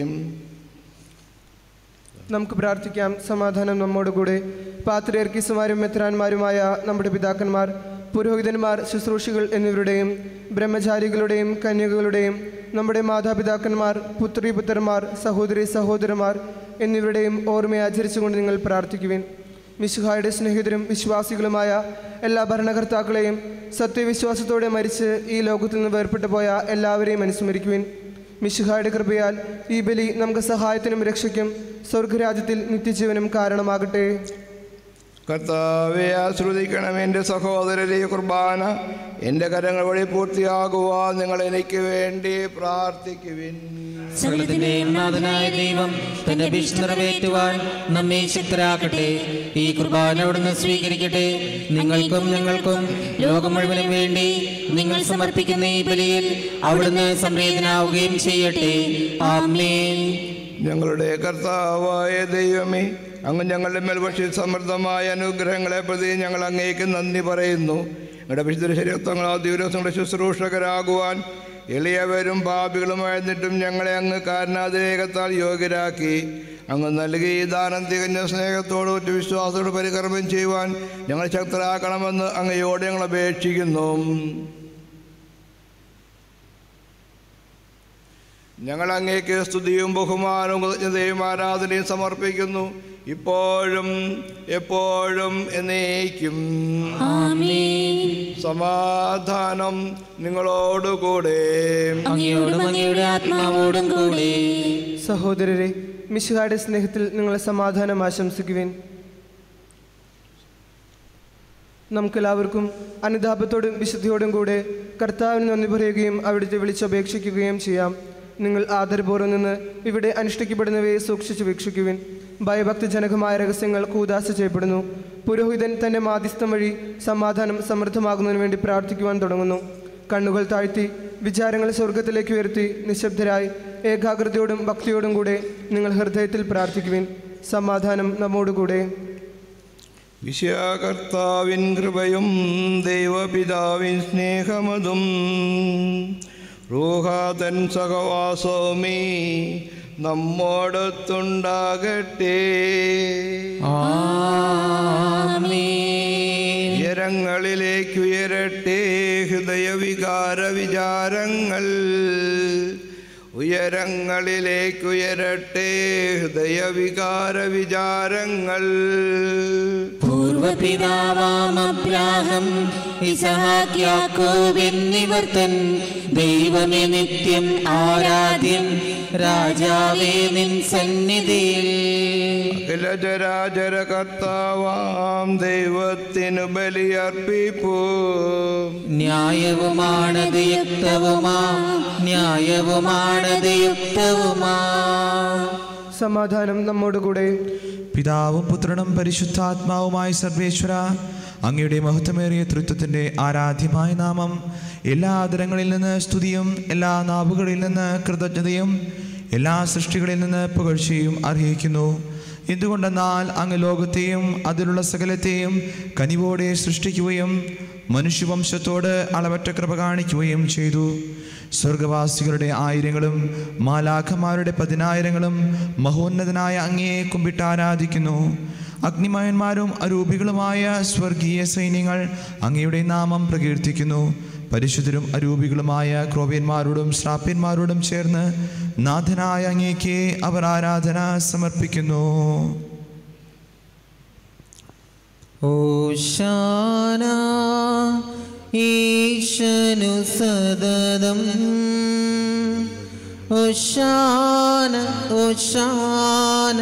നമുക്ക് പ്രാർത്ഥിക്കാം സമാധാനം നമ്മോടുകൂടെ പാത്രിയർക്കീസുമാരും മെത്രാന്മാരുമായ നമ്മുടെ പിതാക്കന്മാർ പുരോഹിതന്മാർ ശുശ്രൂഷികൾ എന്നിവരുടെയും ബ്രഹ്മചാരികളുടെയും കന്യകകളുടെയും നമ്മുടെ മാതാപിതാക്കന്മാർ പുത്രീപുത്രന്മാർ സഹോദരി സഹോദരന്മാർ എന്നിവരുടെയും ഓർമ്മയെ ആചരിച്ചുകൊണ്ട് നിങ്ങൾ പ്രാർത്ഥിക്കുവിൻ മിശുഹായുടെ സ്നേഹിതരും വിശ്വാസികളുമായ എല്ലാ ഭരണകർത്താക്കളെയും സത്യവിശ്വാസത്തോടെ മരിച്ച് ഈ ലോകത്തിൽ നിന്ന് വേർപെട്ടു പോയ എല്ലാവരെയും അനുസ്മരിക്കുവിൻ മിശുഹായുടെ കൃപയാൽ ഈ ബലി നമുക്ക് സഹായത്തിനും രക്ഷയ്ക്കും സ്വർഗരാജ്യത്തിൽ നിത്യജീവനും കാരണമാകട്ടെ കർത്താവെ ആശ്രദിക്കണം എൻ്റെ സഹോദരരെ കുർബാന എൻ്റെ കരങ്ങൾ വഴി പൂർത്തിയാകുവാൻ നിങ്ങൾ എനിക്ക് വേണ്ടി പ്രാർത്ഥിക്കുവിൻ സകലത്തിന്റെയും നാഥനായ ദൈവം തന്റെ അഭിഷ്ട നിറവേറ്റുവാൻ നമ്മെ ശക്തരാക്കട്ടെ ഈ കുർബാന അവിടുന്ന് സ്വീകരിക്കട്ടെ നിങ്ങൾക്കും ഞങ്ങൾക്കും ലോകം മുഴുവനും വേണ്ടി നിങ്ങൾ സമർപ്പിക്കുന്ന ഈ ബലിയിൽ അവിടുന്ന് സംവേദനാവുകയും ചെയ്യട്ടെ ആമേൻ ഞങ്ങളുടെ കർത്താവായ ദൈവമേ അങ്ങ് ഞങ്ങളുടെ മേൽ പക്ഷി സമൃദ്ധമായ അനുഗ്രഹങ്ങളെ പ്രതി ഞങ്ങൾ അങ്ങേക്ക് നന്ദി പറയുന്നു ഞങ്ങളുടെ വിശുദ്ധ ശരീരത്വങ്ങളാൽ ദിവസങ്ങളുടെ ശുശ്രൂഷകരാകുവാൻ എളിയവരും പാപികളുമായിരുന്നിട്ടും ഞങ്ങളെ അങ്ങ് കാരണാതിരേകത്താൽ യോഗ്യരാക്കി അങ്ങ് നൽകി ഈ ദാനം തികഞ്ഞ സ്നേഹത്തോട് ഒറ്റ വിശ്വാസത്തോട് പരികർമ്മം ചെയ്യുവാൻ ഞങ്ങൾ ശക്തരാക്കണമെന്ന് അങ്ങയോട് ഞങ്ങൾ അപേക്ഷിക്കുന്നു ഞങ്ങൾ അങ്ങേക്ക് സ്തുതിയും ബഹുമാനവും കൃതജ്ഞതയും ആരാധനയും സമർപ്പിക്കുന്നു ഇപ്പോഴും എപ്പോഴും എന്നേക്കും ആമേൻ സമാധാനം നിങ്ങളോടുകൂടെ അങ്ങയോടും അങ്ങയുടെ ആത്മാവോടും കൂടെ സഹോദരരെ മിശുഹായുടെ സ്നേഹത്തിൽ നിങ്ങളെ സമാധാനം ആശംസിക്കുവിൻ നമുക്കെല്ലാവർക്കും അനുതാപത്തോടും വിശുദ്ധിയോടും കൂടെ കർത്താവിന് നന്ദി പറയുകയും അവിടുത്തെ വിളിച്ചപേക്ഷിക്കുകയും ചെയ്യാം നിങ്ങൾ ആദരപൂർവ്വം നിന്ന് ഇവിടെ അനുഷ്ഠിക്കപ്പെടുന്നവയെ സൂക്ഷിച്ചു വീക്ഷിക്കുവിൻ ഭയഭക്തിജനകമായ രഹസ്യങ്ങൾ കൂതാശ ചെയ്യപ്പെടുന്നു പുരോഹിതൻ തൻ്റെ മാധ്യസ്ഥം വഴി സമാധാനം സമൃദ്ധമാകുന്നതിന് വേണ്ടി പ്രാർത്ഥിക്കുവാൻ തുടങ്ങുന്നു കണ്ണുകൾ താഴ്ത്തി വിചാരങ്ങൾ സ്വർഗത്തിലേക്ക് ഉയർത്തി നിശബ്ദരായി ഏകാഗ്രതയോടും ഭക്തിയോടും കൂടെ നിങ്ങൾ ഹൃദയത്തിൽ പ്രാർത്ഥിക്കുവിൻ സമാധാനം നമ്മോടുകൂടെ വിശ്വകർത്താവിൻ കൃപയും ദൈവപിതാവിൻ സ്നേഹമതും റൂഹാതൻ സഹവാസവുമീ നമ്മോടൊത്തുണ്ടാകട്ടെ ആമേൻ ഉയരങ്ങളിലേക്ക് ഉയരട്ടെ ഹൃദയവികാര വിചാരങ്ങൾ ഉയരങ്ങളിലേക്ക് ഉയരട്ടെ ഹൃദയവികാര വിചാരങ്ങൾ പൂർവപിതാവാം അബ്രാഹം ഇസഹാക്ക് യാക്കോബ് എന്നിവർ തൻ ദൈവമേ നിത്യം ആരാധ്യൻ രാജാവേ നിൻ സന്നിധിയിൽ അഖിലചരാചര കർത്താവാം ദൈവത്തിനു ബലിയർപ്പിപ്പൂ ന്യായവുമാണത് യുക്തവുമാ ന്യായവുമാണത് യുക്തവുമാ സമാധാനം നമ്മോടുകൂടെ പിതാവും പുത്രനും പരിശുദ്ധാത്മാവുമായ സർവേശ്വര അങ്ങയുടെ മഹത്വമേറിയ തൃത്വത്തിൻ്റെ ആരാധ്യമായ നാമം എല്ലാ ആദരങ്ങളിൽ നിന്ന് സ്തുതിയും എല്ലാ നാവുകളിൽ നിന്ന് കൃതജ്ഞതയും എല്ലാ സൃഷ്ടികളിൽ നിന്ന് പുകഴ്ചയും അർഹിക്കുന്നു എന്തുകൊണ്ടെന്നാൽ അങ്ങ് ലോകത്തെയും അതിലുള്ള സകലത്തെയും കനിവോടെ സൃഷ്ടിക്കുകയും മനുഷ്യവംശത്തോട് അളവറ്റ കൃപ കാണിക്കുകയും ചെയ്തു സ്വർഗവാസികളുടെ ആയിരങ്ങളും മാലാഖമാരുടെ പതിനായിരങ്ങളും മഹോന്നതനായ അങ്ങയെ കുമ്പിട്ട് ആരാധിക്കുന്നു അഗ്നിമയന്മാരും അരൂപികളുമായ സ്വർഗീയ സൈന്യങ്ങൾ അങ്ങയുടെ നാമം പ്രകീർത്തിക്കുന്നു പരിശുദ്ധരും അരൂപികളുമായ ക്രോവ്യന്മാരോടും ശ്രാപ്യന്മാരോടും ചേർന്ന് നാഥനായ അങ്ങേക്ക് അവർ ആരാധന സമർപ്പിക്കുന്നു ഓശാന ഈശനു സദതം ഓശാന ഓശാന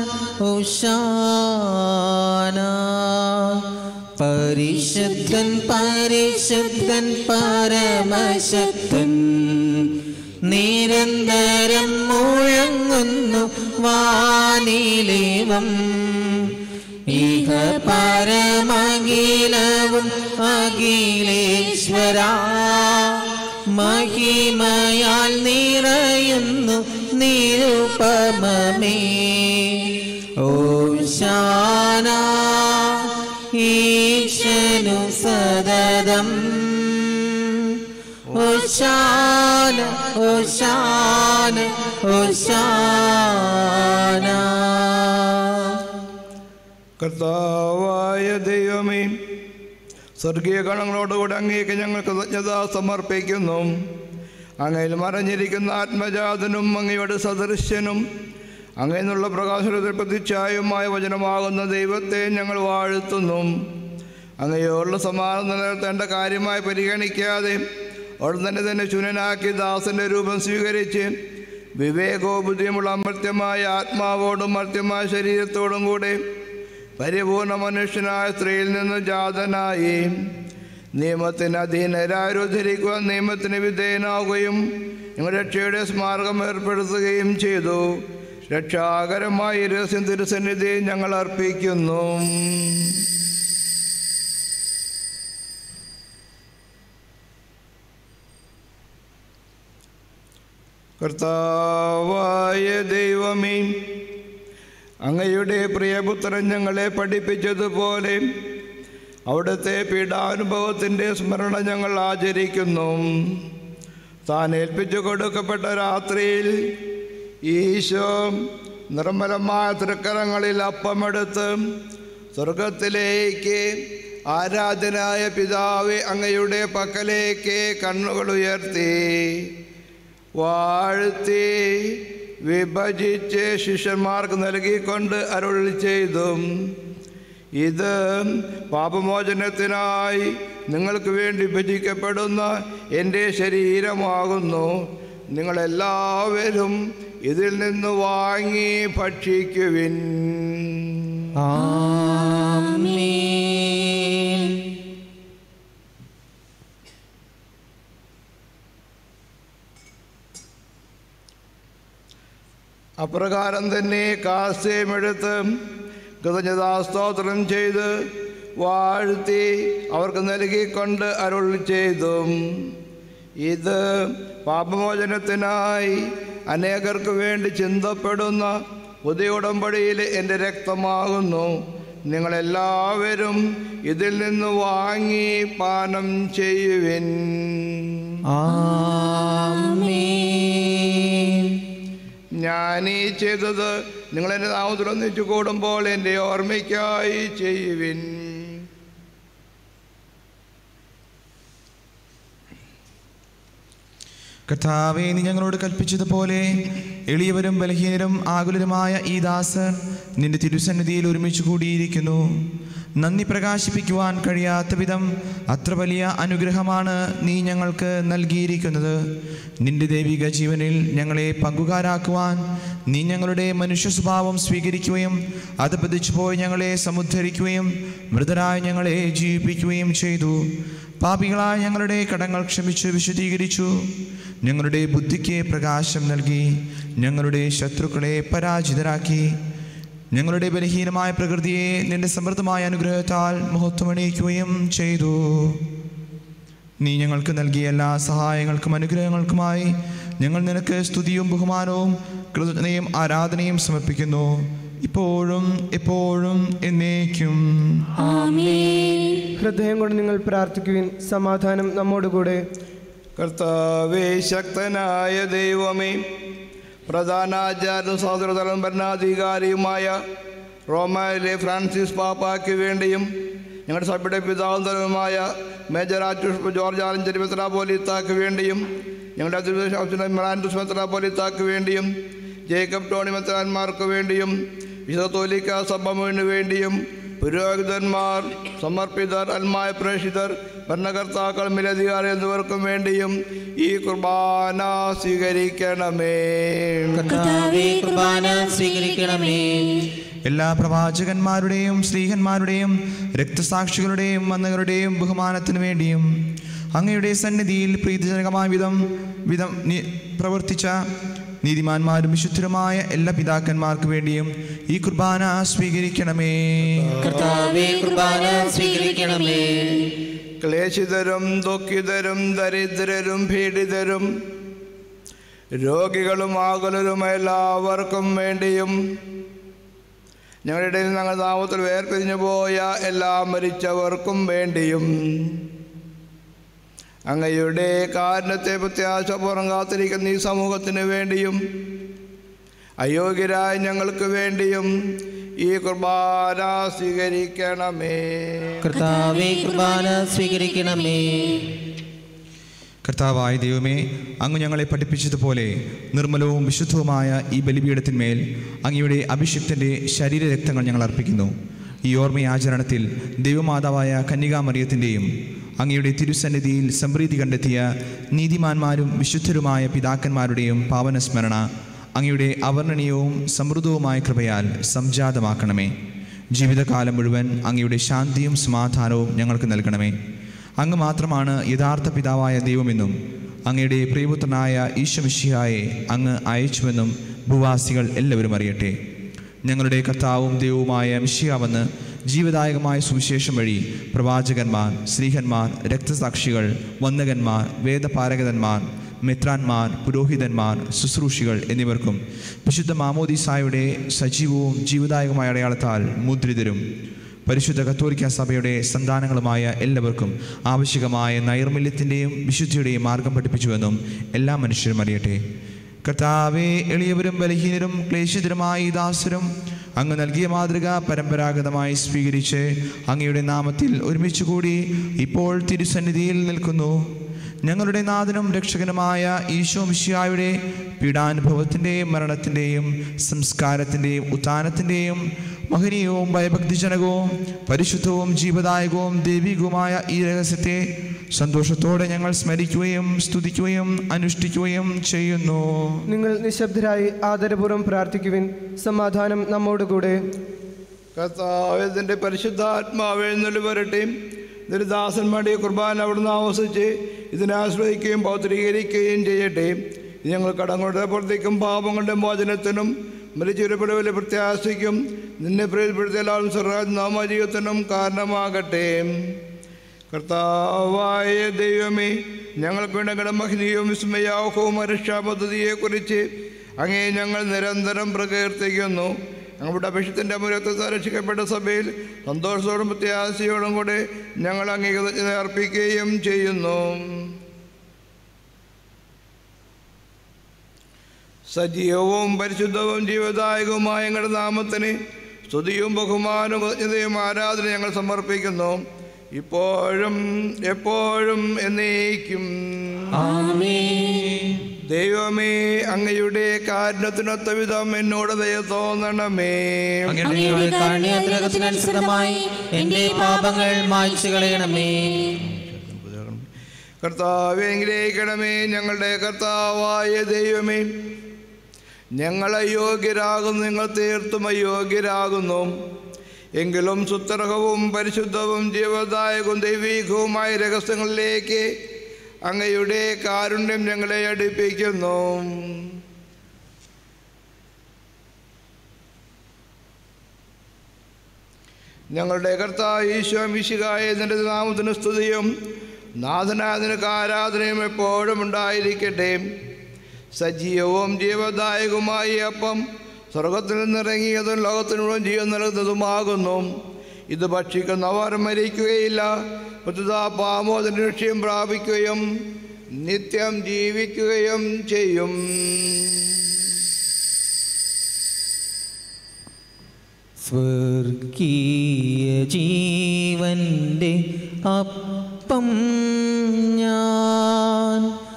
ഓശാന പരിശുദ്ധൻ പരിശുദ്ധൻ പരമശക്തൻ നിരന്തരം മുഴങ്ങുന്നു വാനിലേവം ഇഹ പരമഖിലവും അഖിലേശ്വര മഹിമയാൽ നിറയുന്നു നിരുപമമേ ഓം ശാന ഈശനു സദതം ഓശാന ഓശാന ഓശാന കർത്താവായ ദൈവമേ സ്വർഗീയ ഗണങ്ങളോടുകൂടി അങ്ങേക്ക് ഞങ്ങൾ കൃതജ്ഞത സമർപ്പിക്കുന്നു അങ്ങയിൽ മറഞ്ഞിരിക്കുന്ന ആത്മജാതനും അങ്ങയുടെ സദൃശ്യനും അങ്ങനെയുള്ള പ്രകാശനത്തിൽ പ്രതിച്ഛായുമായ വചനമാകുന്ന ദൈവത്തെ ഞങ്ങൾ വാഴ്ത്തുന്നു അങ്ങയോടുള്ള സമാധാനം നിലനിർത്തേണ്ട കാര്യമായി പരിഗണിക്കാതെ ഉടൻ തന്നെ തന്നെ ശൂന്യനാക്കി ദാസന്റെ രൂപം സ്വീകരിച്ച് വിവേകവും ബുദ്ധിയുമുള്ള അമർത്യമായ ആത്മാവോടും മർത്യമായ ശരീരത്തോടും കൂടെ പരിപൂർണ മനുഷ്യനായ സ്ത്രീയിൽ നിന്ന് ജാതനായി നിയമത്തിന് അധീനരാരും ധരിക്കുവാൻ നിയമത്തിന് വിധേയനാവുകയും ഞങ്ങൾ രക്ഷയുടെ സ്മാരകം ഏർപ്പെടുത്തുകയും ചെയ്തു രക്ഷാകരമായ രഹസ്യം തിരുസന്നിധി ഞങ്ങൾ അർപ്പിക്കുന്നു കർത്താവായ ദൈവമേ അങ്ങയുടെ പ്രിയപുത്രൻ ഞങ്ങളെ പഠിപ്പിച്ചതുപോലെ അവിടുത്തെ പീഡാനുഭവത്തിൻ്റെ സ്മരണ ഞങ്ങൾ ആചരിക്കുന്നു താൻ ഏൽപ്പിച്ചു കൊടുക്കപ്പെട്ട രാത്രിയിൽ ഈശോ നിർമ്മലമായ തൃക്കരങ്ങളിൽ അപ്പമെടുത്ത് സ്വർഗത്തിലേക്ക് ആരാധനായ പിതാവ് അങ്ങയുടെ പക്കലേക്ക് കണ്ണുകൾ ഉയർത്തി വാഴ്ത്തി വിഭജിച്ച് ശിഷ്യന്മാർക്ക് നൽകിക്കൊണ്ട് അരുൾ ചെയ്തു ഇത് പാപമോചനത്തിനായി നിങ്ങൾക്ക് വേണ്ടി വിഭജിക്കപ്പെടുന്ന എൻ്റെ ശരീരമാകുന്നു നിങ്ങളെല്ലാവരും ഇതിൽ നിന്ന് വാങ്ങി ഭക്ഷിക്കുവിൻ ആമേൻ അപ്രകാരം തന്നെ കാസ്യമെടുത്ത് കൃതജ്ഞതാസ്തോത്രം ചെയ്ത് വാഴ്ത്തി അവർക്ക് നൽകിക്കൊണ്ട് അരുൾ ചെയ്തു ഇത് പാപമോചനത്തിനായി അനേകർക്ക് വേണ്ടി ചിന്തപ്പെടുന്ന പുതിയ ഉടമ്പടിയിലെ എൻ്റെ രക്തമാകുന്നു നിങ്ങളെല്ലാവരും ഇതിൽ നിന്ന് വാങ്ങി പാനം ചെയ്യുവിൻ ആമേൻ ഞാൻ ഈ ചെയ്തത് നിങ്ങൾ എൻ്റെ നാമത്തിൽ ഒന്നിച്ചു കൂടുമ്പോൾ എൻ്റെ ഓർമ്മയ്ക്കായി ചെയ്യുവിൻ കർത്താവെ നീ ഞങ്ങളോട് കൽപ്പിച്ചതുപോലെ എളിയവരും ബലഹീനരും ആകുലരുമായ ഈ ദാസർ നിന്റെ തിരുസന്നിധിയിൽ ഒരുമിച്ച് കൂടിയിരിക്കുന്നു നന്ദി പ്രകാശിപ്പിക്കുവാൻ കഴിയാത്ത വിധം അത്ര വലിയ അനുഗ്രഹമാണ് നീ ഞങ്ങൾക്ക് നൽകിയിരിക്കുന്നത് നിന്റെ ദൈവിക ജീവനിൽ ഞങ്ങളെ പങ്കുകാരാക്കുവാൻ നീ ഞങ്ങളുടെ മനുഷ്യ സ്വഭാവം സ്വീകരിക്കുകയും അത് പതിച്ചുപോയി ഞങ്ങളെ സമുദ്ധരിക്കുകയും മൃതരായ ഞങ്ങളെ ജീവിപ്പിക്കുകയും ചെയ്തു പാപികളായ ഞങ്ങളുടെ കടങ്ങൾ ക്ഷമിച്ച് വിശദീകരിച്ചു ഞങ്ങളുടെ ബുദ്ധിക്ക് പ്രകാശം നൽകി ഞങ്ങളുടെ ശത്രുക്കളെ പരാജിതരാക്കി ഞങ്ങളുടെ ബലഹീനമായ പ്രകൃതിയെ നിന്റെ സമൃദ്ധമായ അനുഗ്രഹത്താൽ മഹത്വമണിയിക്കുകയും ചെയ്തു നീ ഞങ്ങൾക്ക് നൽകിയ എല്ലാ സഹായങ്ങൾക്കും അനുഗ്രഹങ്ങൾക്കുമായി ഞങ്ങൾ നിനക്ക് സ്തുതിയും ബഹുമാനവും കൃതജ്ഞതയും ആരാധനയും സമർപ്പിക്കുന്നു ഇപ്പോഴും എപ്പോഴും എന്നേക്കും ആമേൻ ഹൃദയം കൊണ്ട് നിങ്ങൾ പ്രാർത്ഥിക്കുവിൻ സമാധാനം നമ്മോടുകൂടെ കർത്താവേ ശക്തനായ ദൈവമേ പ്രധാനാചാര്യ സഹോദരതലം ഭരണാധികാരിയുമായ റോമയിലെ ഫ്രാൻസിസ് പാപ്പായ്ക്ക് വേണ്ടിയും ഞങ്ങളുടെ സഭയുടെ പിതാവും തലവുമായ മേജർ ആർച്ച് ജോർജ് ആലഞ്ചേരി മെത്രാപോലിത്താക്ക് വേണ്ടിയും ഞങ്ങളുടെ അതിർദേശ മെറാൻഡുസ് മെത്രാപോലിത്താക്ക് വേണ്ടിയും ജേക്കബ് ടോണി മെത്രാന്മാർക്ക് വേണ്ടിയും വിശുദ്ധോലിക്ക സഭ മുഴുവന് വേണ്ടിയും പുരോഹിതന്മാർ സമർപ്പിതർ അൽമായ പ്രേക്ഷിതർ ഭരണകർത്താക്കൾ മേലധികാരി എന്നിവർക്കും വേണ്ടിയും ഈ കുർബാന സ്വീകരിക്കണമേ കർത്താവേ കുർബാന സ്വീകരിക്കണമേ എല്ലാ പ്രവാചകന്മാരുടെയും സ്ത്രീഹന്മാരുടെയും രക്തസാക്ഷികളുടെയും വന്നവരുടെയും ബഹുമാനത്തിനു വേണ്ടിയും അങ്ങയുടെ സന്നിധിയിൽ പ്രീതിജനകമായ വിധം വിധം നി- പ്രവർത്തിച്ച നീതിമാന്മാരും വിശുദ്ധരുമായ എല്ലാ പിതാക്കന്മാർക്ക് വേണ്ടിയും ഈ കുർബാന സ്വീകരിക്കണമേ കർത്താവേ കുർബാന സ്വീകരിക്കണമേ ക്ലേശിതരും ദുഃഖിതരും ദരിദ്രരും പീഡിതരും രോഗികളും ആകുലരും എല്ലാവർക്കും വേണ്ടിയും ഞങ്ങളുടെ ഇടയിൽ ഞങ്ങൾ നാമത്തിൽ വേർപിരിഞ്ഞു പോയ എല്ലാ മരിച്ചവർക്കും വേണ്ടിയും അങ്ങയുടെ കാരണത്തെ പ്രത്യാശപൂർവ്വം കാത്തിരിക്കുന്ന ഈ സമൂഹത്തിന് വേണ്ടിയും അയോഗ്യരായ ഞങ്ങൾക്ക് വേണ്ടിയും ഈ കുർബാന സ്വീകരിക്കണമേ കർത്താവേ കുർബാന സ്വീകരിക്കണമേ കർത്താവായ ദൈവമേ അങ്ങ് ഞങ്ങളെ പഠിപ്പിച്ചതുപോലെ നിർമ്മലവും വിശുദ്ധവുമായ ഈ ബലിപീഠത്തിന്മേൽ അങ്ങയുടെ അഭിഷിക്തൻ്റെ ശരീരരക്തങ്ങൾ ഞങ്ങൾ അർപ്പിക്കുന്നു ഈ ഓർമ്മയാചരണത്തിൽ ദൈവമാതാവായ കന്യകാമറിയത്തിൻ്റെയും അങ്ങയുടെ തിരുസന്നിധിയിൽ സംപ്രീതി കണ്ടെത്തിയ നീതിമാന്മാരും വിശുദ്ധരുമായ പിതാക്കന്മാരുടെയും പാവനസ്മരണ അങ്ങയുടെ അവർണ്ണനീയവും സമൃദ്ധവുമായ കൃപയാൽ സംജാതമാക്കണമേ ജീവിതകാലം മുഴുവൻ അങ്ങയുടെ ശാന്തിയും സമാധാനവും ഞങ്ങൾക്ക് നൽകണമേ അങ്ങ് മാത്രമാണ് യഥാർത്ഥ പിതാവായ ദൈവമെന്നും അങ്ങയുടെ പ്രിയപുത്രനായ ഈശ്വമിഷിയായെ അങ്ങ് അയച്ചുവെന്നും ഭൂവാസികൾ എല്ലാവരും അറിയട്ടെ ഞങ്ങളുടെ കർത്താവും ദൈവവുമായ മിഷിയാവെന്ന് ജീവദായകമായ സുവിശേഷം വഴി പ്രവാചകന്മാർ സ്ത്രീഹന്മാർ രക്തസാക്ഷികൾ വന്ദകന്മാർ വേദപാരകന്മാർ മെത്രാന്മാർ പുരോഹിതന്മാർ ശുശ്രൂഷികൾ എന്നിവർക്കും വിശുദ്ധ മാമോദീസായുടെ സജീവവും ജീവദായകമായ അടയാളത്താൽ മുദ്രിതരും പരിശുദ്ധ കത്തോലിക്ക സഭയുടെ സന്താനങ്ങളുമായ എല്ലാവർക്കും ആവശ്യകമായ നൈർമല്യത്തിൻ്റെയും വിശുദ്ധിയുടെയും മാർഗം പഠിപ്പിച്ചുവെന്നും എല്ലാ മനുഷ്യരും അറിയട്ടെ കർത്താവെ എളിയവരും ബലഹീനരും ക്ലേശിതരുമായ ഈ ദാസരും അങ്ങ് നൽകിയ മാതൃക പരമ്പരാഗതമായി സ്വീകരിച്ച് അങ്ങയുടെ നാമത്തിൽ ഒരുമിച്ച് കൂടി ഇപ്പോൾ തിരുസന്നിധിയിൽ നിൽക്കുന്നു ഞങ്ങളുടെ നാഥനും രക്ഷകനുമായ ഈശോ മിശിയായുടെ പീഡാനുഭവത്തിൻ്റെയും മരണത്തിൻ്റെയും സംസ്കാരത്തിൻ്റെയും ഉത്ഥാനത്തിൻ്റെയും മഹനീയവും ഭയഭക്തിജനകവും പരിശുദ്ധവും ജീവദായകവും ദൈവികവുമായ ഈ രഹസ്യത്തെ സന്തോഷത്തോടെ ഞങ്ങൾ സ്മരിക്കുകയും സ്തുതിക്കുകയും അനുഷ്ഠിക്കുകയും ചെയ്യുന്നു നിങ്ങൾ നിശബ്ദരായി ആദരപൂർവ്വം പ്രാർത്ഥിക്കുവിൻ സമാധാനം നമ്മോടുകൂടെ കർത്താവിൻ്റെ പരിശുദ്ധാത്മാവ് എഴുന്നള്ളി വരട്ടെ ദുരിദാസന്മാരുടെ കുർബാന അവിടുന്ന് ആവസിച്ച് ഇതിനെ ആശ്രയിക്കുകയും പൗത്രീകരിക്കുകയും ചെയ്യട്ടെ ഇത് ഞങ്ങൾ കടങ്ങളുടെ പുറത്തേക്കും പാപങ്ങളുടെ മോചനത്തിനും മരിച്ചുരപ്പെടുവിലെ പ്രത്യാശയ്ക്കും നിന്നെ പ്രേരിപ്പെടുത്തിയാലും സർവ്വ നാമജീവത്തിനും കാരണമാകട്ടെ കർത്താവായ ദൈവമേ ഞങ്ങൾക്ക് ഞങ്ങളുടെ മഹനീയവും വിസ്മയാഹവും രക്ഷാപദ്ധതിയെക്കുറിച്ച് അങ്ങേ ഞങ്ങൾ നിരന്തരം പ്രകീർത്തിക്കുന്നു ഞങ്ങളുടെ അഭിഷത്തിൻ്റെ അമൂലത്വത്തെ രക്ഷിക്കപ്പെട്ട സഭയിൽ സന്തോഷത്തോടും പ്രത്യാശയോടും കൂടെ ഞങ്ങൾ അംഗീകൃത അർപ്പിക്കുകയും ചെയ്യുന്നു സജീവവും പരിശുദ്ധവും ജീവദായകവുമായ ഞങ്ങളുടെ നാമത്തിന് സ്തുതിയും ബഹുമാനവും കൃതജ്ഞതയും ആരാധന ഞങ്ങൾ സമർപ്പിക്കുന്നു ഇപ്പോഴും എപ്പോഴും എന്നേക്കും ദൈവമേ അങ്ങയുടെ കാരണത്തിനൊത്ത വിധം എന്നോട് ദയ തോന്നണമേ അങ്ങയുടെ കാണ്യാഗ്രഹത്തിനനുസൃതമായി എന്റെ പാപങ്ങൾ മായ്ച്ചു കളയണമേ കർത്താവെ അനുഗ്രഹിക്കണമേ ഞങ്ങളുടെ കർത്താവായ ദൈവമേ ഞങ്ങൾ അയോഗ്യരാകുന്നു നിങ്ങൾ തീർത്തും അയോഗ്യരാകുന്നു എങ്കിലും സുത്തർഹവും പരിശുദ്ധവും ജീവദായകവും ദൈവീകവുമായ രഹസ്യങ്ങളിലേക്ക് അങ്ങയുടെ കാരുണ്യം ഞങ്ങളെ അടുപ്പിക്കുന്നു ഞങ്ങളുടെ കർത്താവ് ഈശോ മിശികായ നിന്റെ നാമത്തിന് സ്തുതിയും നാഥനാഥനക്ക് ആരാധനയും എപ്പോഴും ഉണ്ടായിരിക്കട്ടെ സജീവവും ജീവദായകവുമായ ഈ അപ്പം സ്വർഗത്തിൽ നിന്നിറങ്ങിയതും ലോകത്തിന് മുഴുവൻ ജീവൻ നൽകുന്നതുമാകുന്നു ഇത് ഭക്ഷിക്കുന്നവർ മരിക്കുകയില്ല പുതുതാ പാമോദന ലക്ഷ്യം പ്രാപിക്കുകയും നിത്യം ജീവിക്കുകയും ചെയ്യും സ്വർഗീയ ജീവന്റെ അപ്പം ഞാൻ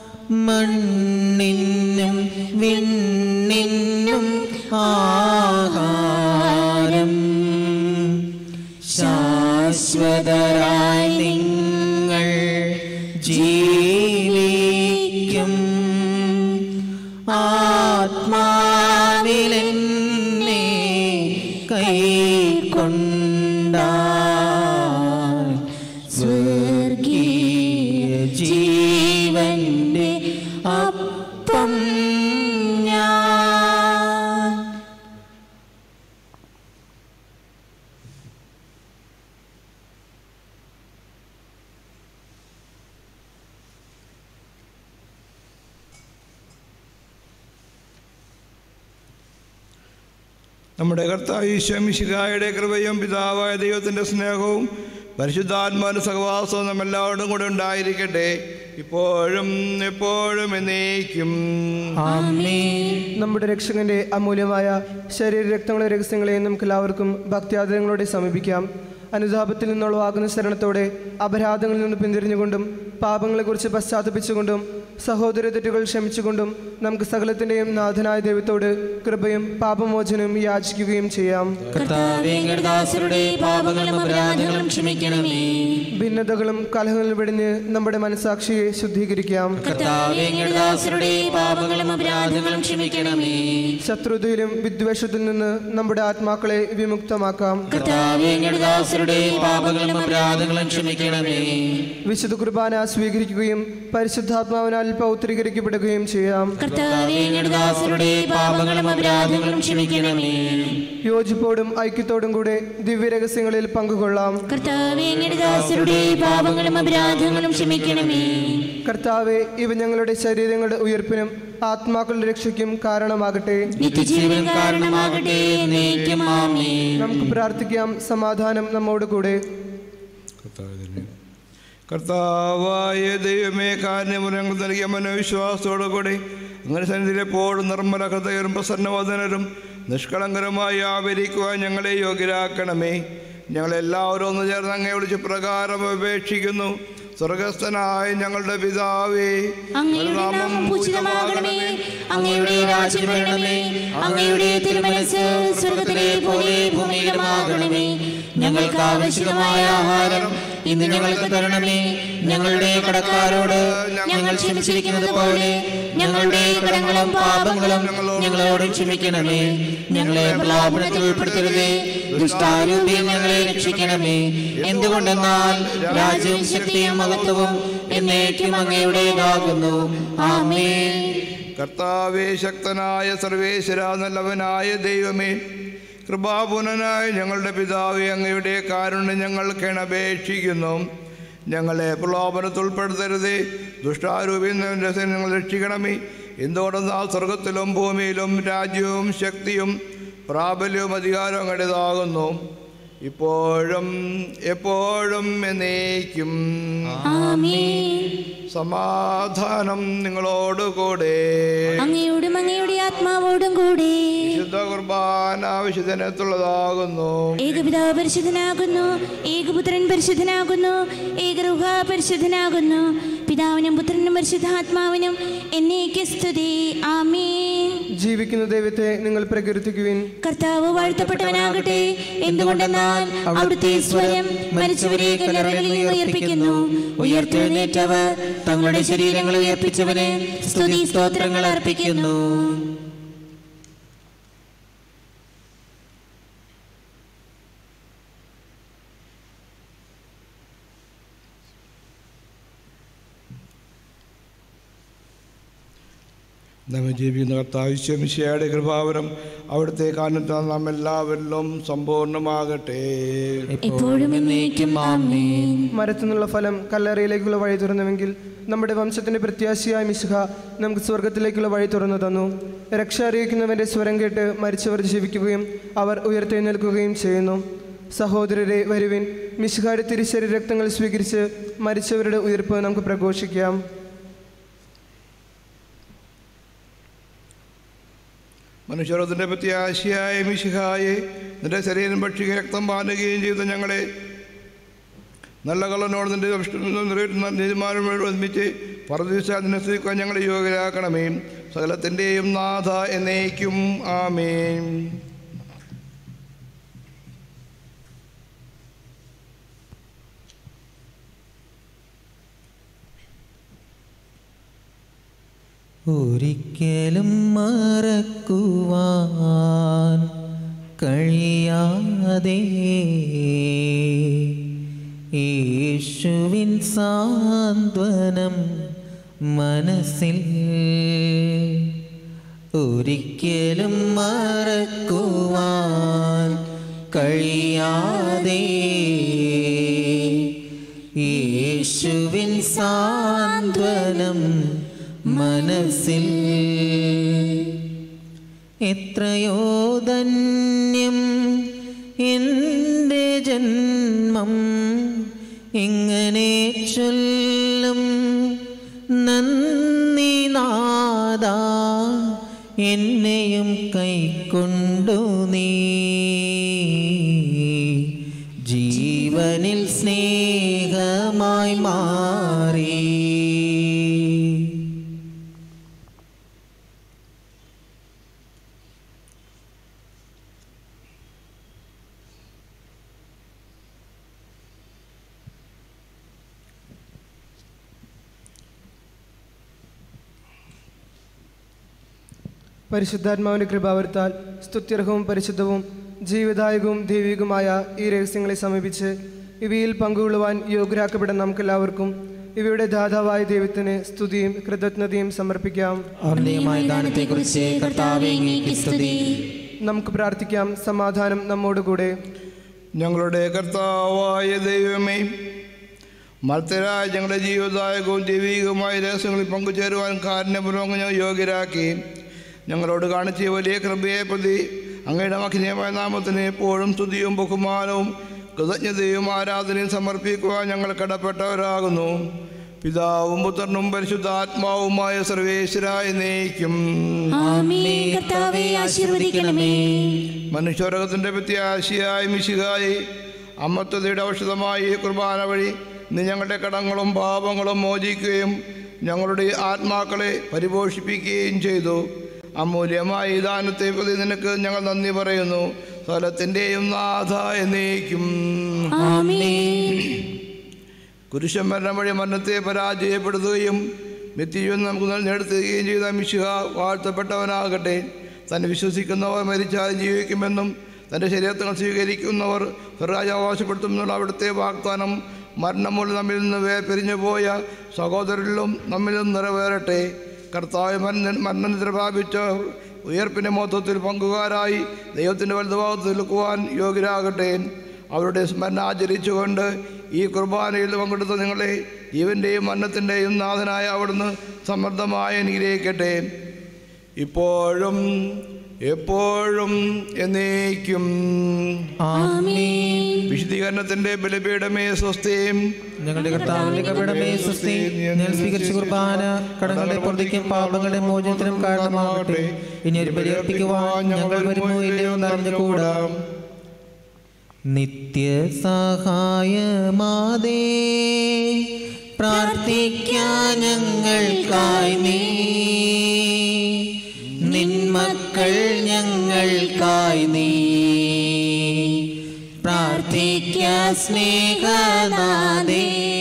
മണ്ണിനും വിണ്ണിനും ആഹാരം ശാശ്വതരായി നിങ്ങൾ ജീവിക്കും ആത്മാവിലെന്നെ കൈക്കൊണ്ടാൽ സ്വർഗീയ ജീവന്റെ അപ്പം ഞാൻ നമ്മുടെ കർത്താവ് ഈശ്വമിശികായുടെ കൃപയും പിതാവായ ദൈവത്തിൻ്റെ സ്നേഹവും പരിശുദ്ധാത്മാവിൻ്റെ സഹവാസവും നമ്മെല്ലാവരോടും കൂടെ ഉണ്ടായിരിക്കട്ടെ ഇപ്പോഴും എപ്പോഴും എന്നേക്കും ആമേൻ നമ്മുടെ രക്ഷകന്റെ അമൂല്യമായ ശരീര രക്തങ്ങളെ രഹസ്യങ്ങളെ നമുക്ക് എല്ലാവർക്കും ഭക്ത്യാദരങ്ങളോടെ സമീപിക്കാം അനുതാപത്തിൽ നിന്നുള്ളവാകുന്ന ശരണത്തോടെ അപരാധങ്ങളിൽ നിന്ന് പിന്തിരിഞ്ഞുകൊണ്ടും പാപങ്ങളെക്കുറിച്ച് പശ്ചാത്തപിച്ചുകൊണ്ടും സഹോദര തെറ്റുകൾ ക്ഷമിച്ചുകൊണ്ടും നമുക്ക് സകലത്തിൻ്റെയും നാഥനായ ദൈവത്തോട് കൃപയും പാപമോചനവും യാചിക്കുകയും ചെയ്യാം കർത്താവേ ദാസരുടെ പാപങ്ങളും അപരാധങ്ങളും ക്ഷമിക്കണമേ ഭിന്നതകളും കലഹങ്ങളും വെടിഞ്ഞ് നമ്മുടെ മനസാക്ഷിയെ ശുദ്ധീകരിക്കാം കർത്താവേ ദാസരുടെ പാപങ്ങളും അപരാധങ്ങളും ക്ഷമിക്കണമേ ശത്രുതയിലും വിദ്വേഷത്തിൽ നിന്ന് നമ്മുടെ ആത്മാക്കളെ വിമുക്തമാക്കാം കർത്താവേ ദാസരുടെ പാപങ്ങളും അപരാധങ്ങളും ക്ഷമിക്കണമേ വിശുദ്ധ കുർബാന സ്വീകരിക്കുകയും പരിശുദ്ധാത്മാവിനാൽ പൗത്രീകരിക്കപ്പെടുകയും ചെയ്യാം കർത്താവേ ദാസരുടെ പാപങ്ങളും അപരാധങ്ങളും ക്ഷമിക്കണമേ യോജിപ്പോടും ഐക്യത്തോടും കൂടെ ദിവ്യരഹസ്യങ്ങളിൽ പങ്കുകൊള്ളാം കർത്താവേ അങ്ങയുടെ ദാസരുടെ പാപങ്ങളും അപരാധങ്ങളും ക്ഷമിക്കണമേ കർത്താവെ ഇവ ഞങ്ങളുടെ ശരീരങ്ങളുടെ ഉയർപ്പിനും ആത്മാക്കളുടെ രക്ഷയ്ക്കും കാരണമാകട്ടെ നിത്യജീവൻ കാരണമാകട്ടെ എന്നേക്കും ആമേൻ നമുക്ക് പ്രാർത്ഥിക്കാം സമാധാനം നമ്മോട് കൂടെ കർത്താവായ ദൈവമേ കാരണമുരങ്ങൾ നൽകിയ മനോവിശ്വാസത്തോടു കൂടി അങ്ങനെ സന്നിധിയിൽ എപ്പോഴും നിർമ്മല ഹൃദയരും പ്രസന്നവദനരും നിഷ്കളങ്കരമായി ആവരിക്കുവാൻ ഞങ്ങളെ യോഗ്യരാക്കണമേ ഞങ്ങളെല്ലാവരും ഒന്ന് ചേർന്ന് അങ്ങേ വിളിച്ച് പ്രകാരം അപേക്ഷിക്കുന്നു സ്വർഗസ്ഥനായ ഞങ്ങളുടെ പിതാവേ അങ്ങയുടെ നാമം പൂജിതമാകണമേ അങ്ങയുടെ രാജ്യം വരണമേ അങ്ങയുടെ തിരുമനസ് സ്വർഗത്തിലെ പോലെ ഭൂമിയിലുമാകണമേ ഞങ്ങൾക്ക് ആവശ്യമായ ആഹാരം ഇന്ന് ഞങ്ങൾക്ക് തരണമേ ഞങ്ങളുടെ കടക്കാരോട് ഞങ്ങൾ ക്ഷമിച്ചിരിക്കുന്നത് പോലെ ഞങ്ങളുടെ കടങ്ങളും പാപങ്ങളും ഞങ്ങളോട് ക്ഷമിക്കണമേ ഞങ്ങളെ പ്രലാപനത്തിൽ ഉൾപ്പെടുത്തരുതേ ദുഷ്ടാരൂപിയിൽ ഞങ്ങളെ രക്ഷിക്കണമേ എന്തുകൊണ്ടെന്നാൽ രാജ്യവും ശക്തിയും മഹത്വവും എന്നേക്കും അങ്ങയുടേതാകുന്നു ആമേൻ കർത്താവേ ശക്തനായ സർവേശ്വര നല്ലവനായ ദൈവമേ കൃപാപൂർണനായ ഞങ്ങളുടെ പിതാവേ അങ്ങയുടെ കാരുണ്യം ഞങ്ങൾ കിണപേക്ഷിക്കുന്നു ഞങ്ങളെ പ്രലോഭനത്തിൽ ഉൾപ്പെടുത്തരുതേ ദുഷ്ടാരൂപിൽ നിന്ന് ഞങ്ങൾ രക്ഷിക്കണമേ എന്തുകൊണ്ടെന്നാൽ സ്വർഗത്തിലും ഭൂമിയിലും രാജ്യവും ശക്തിയും പ്രാബല്യവും അധികാരവും അങ്ങടേതാകുന്നു ഇപ്പോഴും എപ്പോഴും എന്നേക്കും ആമേൻ സമാധാനം നിങ്ങളോടുകൂടെ അങ്ങയോടും അങ്ങയുടെ ആത്മാവോടും കൂടെ വിശുദ്ധ കുർബാന വിശുദ്ധനത്തുള്ളതാകുന്നു ഏകപിതാവ് പരിശുദ്ധനാകുന്നു ഏകപുത്രൻ പരിശുദ്ധനാകുന്നു ഏകറുഹ പരിശുദ്ധനാകുന്നു പിതാവിനും പുത്രനും പരിശുദ്ധാത്മാവിനും എന്നേക്ക് സ്തുതി ആമേൻ ജീവിക്കുന്ന ദൈവത്തെ നിങ്ങൾ പ്രകീർത്തിക്കുവിൻ കർത്താവ് വാഴ്ത്തപ്പെട്ടവനാകട്ടെ എന്തുകൊണ്ടെന്നാൽ അവിടുത്തെ സ്വരം മരിച്ചവരെ കല്ലറകളിൽ നിന്ന് ഉയർപ്പിക്കുന്നു ഉയർത്തെഴുന്നേറ്റവർ തങ്ങളുടെ ശരീരങ്ങൾ ഉയർപ്പിച്ചവന് സ്തുതി സ്തോത്രങ്ങൾ അർപ്പിക്കുന്നു നമ്മെ ജീവിക്കുന്ന കർത്താവിശ്വമിശയുടെ കൃപാവരം അവിടുത്തെ കാരണത്താൽ നാം എല്ലാവരിലും സമ്പൂർണ്ണമാകട്ടെ എപ്പോഴും എന്നേക്കും ആമേൻ മരത്തുനിന്നുള്ള ഫലം കല്ലറയിലേക്കുള്ള വഴി തുറന്നുവെങ്കിൽ നമ്മുടെ വംശത്തിന്റെ പ്രത്യാശയായ മിശുഹ നമുക്ക് സ്വർഗത്തിലേക്കുള്ള വഴി തുറന്നു തന്നു രക്ഷ അറിയിക്കുന്നവന്റെ സ്വരം കേട്ട് മരിച്ചവർ ജീവിക്കുകയും അവർ ഉയർത്തെഴുന്നേൽക്കുകയും ചെയ്യുന്നു സഹോദരരെ വരുവിൻ മിശുഹായുടെ തിരിച്ചരി രക്തങ്ങൾ സ്വീകരിച്ച് മരിച്ചവരുടെ ഉയർപ്പ് നമുക്ക് പ്രഘോഷിക്കാം മനുഷ്യരോധന്റെ പ്രത്യാശയായ മിശിഹായെ നിന്റെ ശരീരം ഭക്ഷിക്കുകയും രക്തം പാലുകയും ചെയ്ത ഞങ്ങളെ നല്ല കള്ളനോട് നിന്റെ നിറവേറ്റുന്ന നീതിമാനോട് ഒരുമിച്ച് പറദിവസാദിനെ സ്തുതിക്കാൻ ഞങ്ങളെ യോഗ്യരാക്കണമേ സകലത്തിൻ്റെയും നാഥ എന്നേക്കും ആമേൻ ഒരിക്കലും മറക്കുവാൻ കഴിയാതെ യേശുവിൻ സാന്ത്വനം മനസ്സിൽ ഒരിക്കലും മറക്കുവാൻ കഴിയാതെ യേശുവിൻ സാന്ത്വനം മനസ്സിൽ എത്രയോ ധന്യം എൻ്റെ ജന്മം എങ്ങനെ ചൊല്ലും നന്ദി നാദ എന്നെയും കൈക്കൊണ്ടു നീ ജീവ മാറി പരിശുദ്ധാത്മാവിന്റെ കൃപാവരത്താൽ സ്തുത്യർഹവും പരിശുദ്ധവും ജീവദായകവും ദൈവികവുമായ ഈ രഹസ്യങ്ങളെ സമീപിച്ച് ഇവയിൽ പങ്കുകൊള്ളുവാൻ യോഗ്യരാക്കപ്പെടുന്ന നമുക്കെല്ലാവർക്കും ഇവയുടെ ദാതാവായ ദൈവത്തിന് സ്തുതിയും കൃതജ്ഞതയും സമർപ്പിക്കാം അർണീയമായ ദാനത്തെക്കുറിച്ച് കർത്താവെ അങ്ങേക്ക് സ്തുതി നമുക്ക് പ്രാർത്ഥിക്കാം സമാധാനം നമ്മോടുകൂടെ ഞങ്ങളുടെ കർത്താവായ ദൈവമേ മർത്തരായ ഞങ്ങളുടെ ജീവിതദായകവും ദൈവികവുമായ രഹസ്യങ്ങളിൽ പങ്കുചേരുവാൻ കാരണപൂർവ്വം ഞങ്ങൾ യോഗ്യരാക്കി ഞങ്ങളോട് കാണിച്ച ഈ വലിയ കൃപയെ പ്രതി അങ്ങയുടെ മഹിനീയമായ നാമത്തിന് എപ്പോഴും സ്തുതിയും ബഹുമാനവും കൃതജ്ഞതയും ആരാധനയും സമർപ്പിക്കുവാൻ ഞങ്ങൾ കടപ്പെട്ടവരാകുന്നു പിതാവും പുത്രനും പരിശുദ്ധാത്മാവുമായ സർവേശ്വരായ നയിക്കും ആമേൻ കർത്താവെ ആശീർവദിക്കണമേ മനുഷ്യവർഗത്തിൻ്റെ പ്രത്യാശയായി മിശികായി അമർത്തതയുടെ ഔഷധമായി ഈ കുർബാന വഴി നീ ഞങ്ങളുടെ കടങ്ങളും പാപങ്ങളും മോചിക്കുകയും ഞങ്ങളുടെ ആത്മാക്കളെ പരിപോഷിപ്പിക്കുകയും ചെയ്തു അമൂല്യമായ ഈ ദാനത്തെ പ്രതി നിനക്ക് ഞങ്ങൾ നന്ദി പറയുന്നു സ്ഥലത്തിൻ്റെയും നാഥ എന്നേക്കും ആമേൻ കുരിശൻ മരണം വഴി മരണത്തെ പരാജയപ്പെടുത്തുകയും നിത്യജീവൻ നമുക്ക് നേടുത്തുകയും ചെയ്ത മിശുഹ വാഴ്ത്തപ്പെട്ടവനാകട്ടെ തന്നെ വിശ്വസിക്കുന്നവർ മരിച്ചാൽ ജീവിക്കുമെന്നും തൻ്റെ ശരീരത്തിൽ സ്വീകരിക്കുന്നവർ സ്വരാജാവകാശപ്പെടുത്തുമെന്നുള്ള അവിടുത്തെ വാഗ്ദാനം മരണം മൂലം നമ്മിൽ നിന്ന് വേർപിരിഞ്ഞു പോയ സഹോദരരിലും നമ്മിൽ നിന്ന് നിറവേറട്ടെ കർത്താവ് മരണ മരണനിദ്ര പ്രാപിച്ച ഉയർപ്പിൻ്റെ മൊത്തത്തിൽ പങ്കുകാരായി ദൈവത്തിൻ്റെ വലുതുഭാഗത്ത് നിൽക്കുവാൻ യോഗ്യരാകട്ടെ അവരുടെ സ്മരണ ആചരിച്ചുകൊണ്ട് ഈ കുർബാനയിൽ പങ്കെടുത്ത നിങ്ങളെ ജീവൻ്റെയും മരണത്തിൻ്റെയും നാഥനായ അവിടുന്ന് സമൃദ്ധമായി അനുഗ്രഹിക്കട്ടെ ഇപ്പോഴും എപ്പോഴും എന്നേക്കും ആമേൻ വിശദീകരണത്തിൻ്റെ ബലിപീഠമേ സ്വസ്ഥയും ഞങ്ങളുടെ കർത്താവിന്റെ കപടമേ സുസ്ഥി ഞാൻ സ്വീകരിച്ച കുർബാന കടങ്ങളുടെ പൊറുതിക്കും പാപങ്ങളുടെ മോചനത്തിനും കാരണമാകട്ടെ ഇനി ഒരു ബലിയർപ്പിക്കുവാൻ ഞങ്ങൾ വരുമോ ഇല്ലയോ എന്നറിഞ്ഞുകൂടാം നിത്യസഹായമാതേ പ്രാർത്ഥിക്കാൻ ഞങ്ങൾക്കായി നീ നിന്മക്കൾ ഞങ്ങൾക്കായി നീ പ്രാർത്ഥിക്ക സ്നേഹനാദേ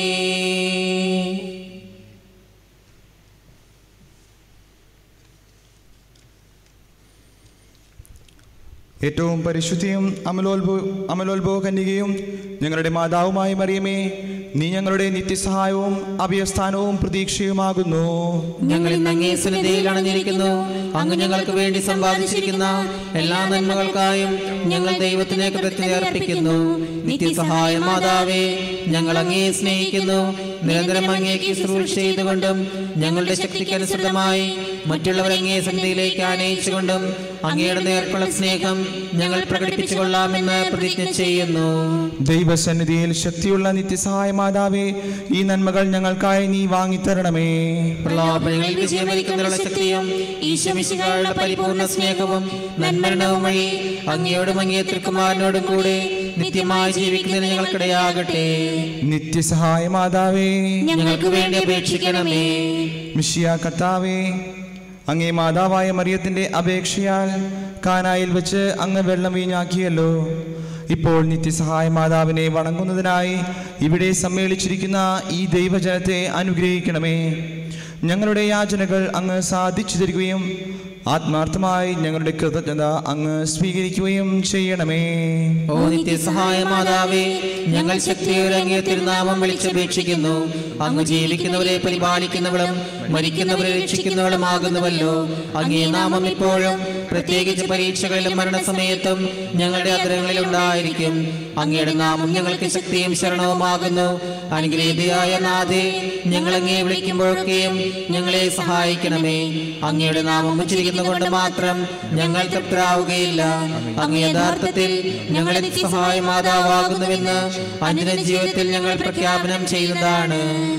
ഏറ്റവും പരിശുദ്ധിയും അമലോത്ഭവ അമലോത്ഭവ കന്യകയും ഞങ്ങളുടെ മാതാവുമായ മറിയമേ നീ ഞങ്ങളുടെ നിത്യസഹായവും അഭയസ്ഥാനവും പ്രതീക്ഷയുമാകുന്നു ഞങ്ങൾ ഇന്ന് അങ്ങേ സന്നിധിയിൽ അണഞ്ഞിരിക്കുന്നു അങ്ങ് ഞങ്ങൾക്ക് വേണ്ടി സമ്പാദിച്ചിരിക്കുന്ന എല്ലാ നന്മകൾക്കായും ഞങ്ങൾ ദൈവത്തിനെ കൃതജ്ഞത അർപ്പിക്കുന്നു നിത്യസഹായ മാതാവേ ഞങ്ങൾ അങ്ങേ സ്നേഹിക്കുന്നു നിരന്തരം അങ്ങേക്ക് ശുശ്രൂഷ ചെയ്തുകൊണ്ടും ഞങ്ങളുടെ ശക്തിക്കനുസൃതമായി മറ്റുള്ളവർ അങ്ങേ സന്നിധിയിലേക്ക് ആനയിച്ചുകൊണ്ടും അങ്ങയുടെ നേർക്കുള്ള സ്നേഹം ഞങ്ങൾ പ്രകടിപ്പിച്ചു കൊള്ളാമെന്ന് പ്രതിജ്ഞ ചെയ്യുന്നു ദൈവസന്നിധിയിൽ ശക്തിയുള്ള നിത്യസഹായ മാതാവേ ഈ നന്മകൾ ഞങ്ങൾക്കായി നീ വാങ്ങിത്തരണമേ പ്രലോഭനങ്ങളിൽ വിജയം വരിക്കുന്നതിനുള്ള ശക്തിയും ഈശ്വമിശികളുടെ പരിപൂർണ സ്നേഹവും നന്മരണവും വഴി അങ്ങയോടും അങ്ങേ തിരുക്കുമാരനോടും കൂടെ നിത്യമായി ജീവിക്കുന്നതിന് ഞങ്ങൾക്കിടയാകട്ടെ നിത്യസഹായ മാതാവേ ഞങ്ങൾക്ക് വേണ്ടി അപേക്ഷിക്കണമേ മിഷിയ കർത്താവേ അങ്ങേ മാതാവായ മറിയത്തിന്റെ അപേക്ഷയാൽ കാനായിൽ വെച്ച് അങ്ങ് വെള്ളം വീഞ്ഞാക്കിയല്ലോ ഇപ്പോൾ നിത്യസഹായ മാതാവിനെ വണങ്ങുന്നതിനായി ഇവിടെ സമ്മേളിച്ചിരിക്കുന്ന ഈ ദൈവജനത്തെ അനുഗ്രഹിക്കണമേ ഞങ്ങളുടെ യാചനകൾ അങ്ങ് സാധിച്ചു തരികയും ആത്മാർത്ഥമായി ഞങ്ങളുടെ കൃതജ്ഞത അങ്ങ് സ്വീകരിക്കുകയും ചെയ്യണമേ ഓ നിത്യസഹായ മാതാവേ ഞങ്ങൾ ശക്തിയോടെ അങ്ങേ തിരുനാമം വിളിച്ചപേക്ഷിക്കുന്നു അങ്ങ് ജീവിക്കുന്നവരെ പരിപാലിക്കുന്നവളും മരിക്കുന്നവരെ രക്ഷിക്കുന്നവളുമാകുന്നുവല്ലോ അങ്ങേ നാമം ഇപ്പോഴും പ്രത്യേകിച്ച് പരീക്ഷകളിലും മരണസമയത്തും ഞങ്ങളുടെ അഗ്രഹങ്ങളിൽ ഉണ്ടായിരിക്കും അങ്ങയുടെ നാമം ഞങ്ങൾക്ക് ശക്തിയും ശരണവുമാകുന്നു അനുഗ്രഹീതയായ നാഥേ ഞങ്ങൾ അങ്ങേ വിളിക്കുമ്പോഴൊക്കെയും ഞങ്ങളെ സഹായിക്കണമേ അങ്ങയുടെ നാമം ഉച്ചരിക്കുന്നതുകൊണ്ട് മാത്രം ഞങ്ങൾ തൃപ്തരാവുകയില്ല അങ്ങ് യഥാർത്ഥത്തിൽ ഞങ്ങളെ സഹായ മാതാവാകുന്നുവെന്ന് അനുദിന ജീവിതത്തിൽ ഞങ്ങൾ പ്രഖ്യാപനം ചെയ്യുന്നതാണ്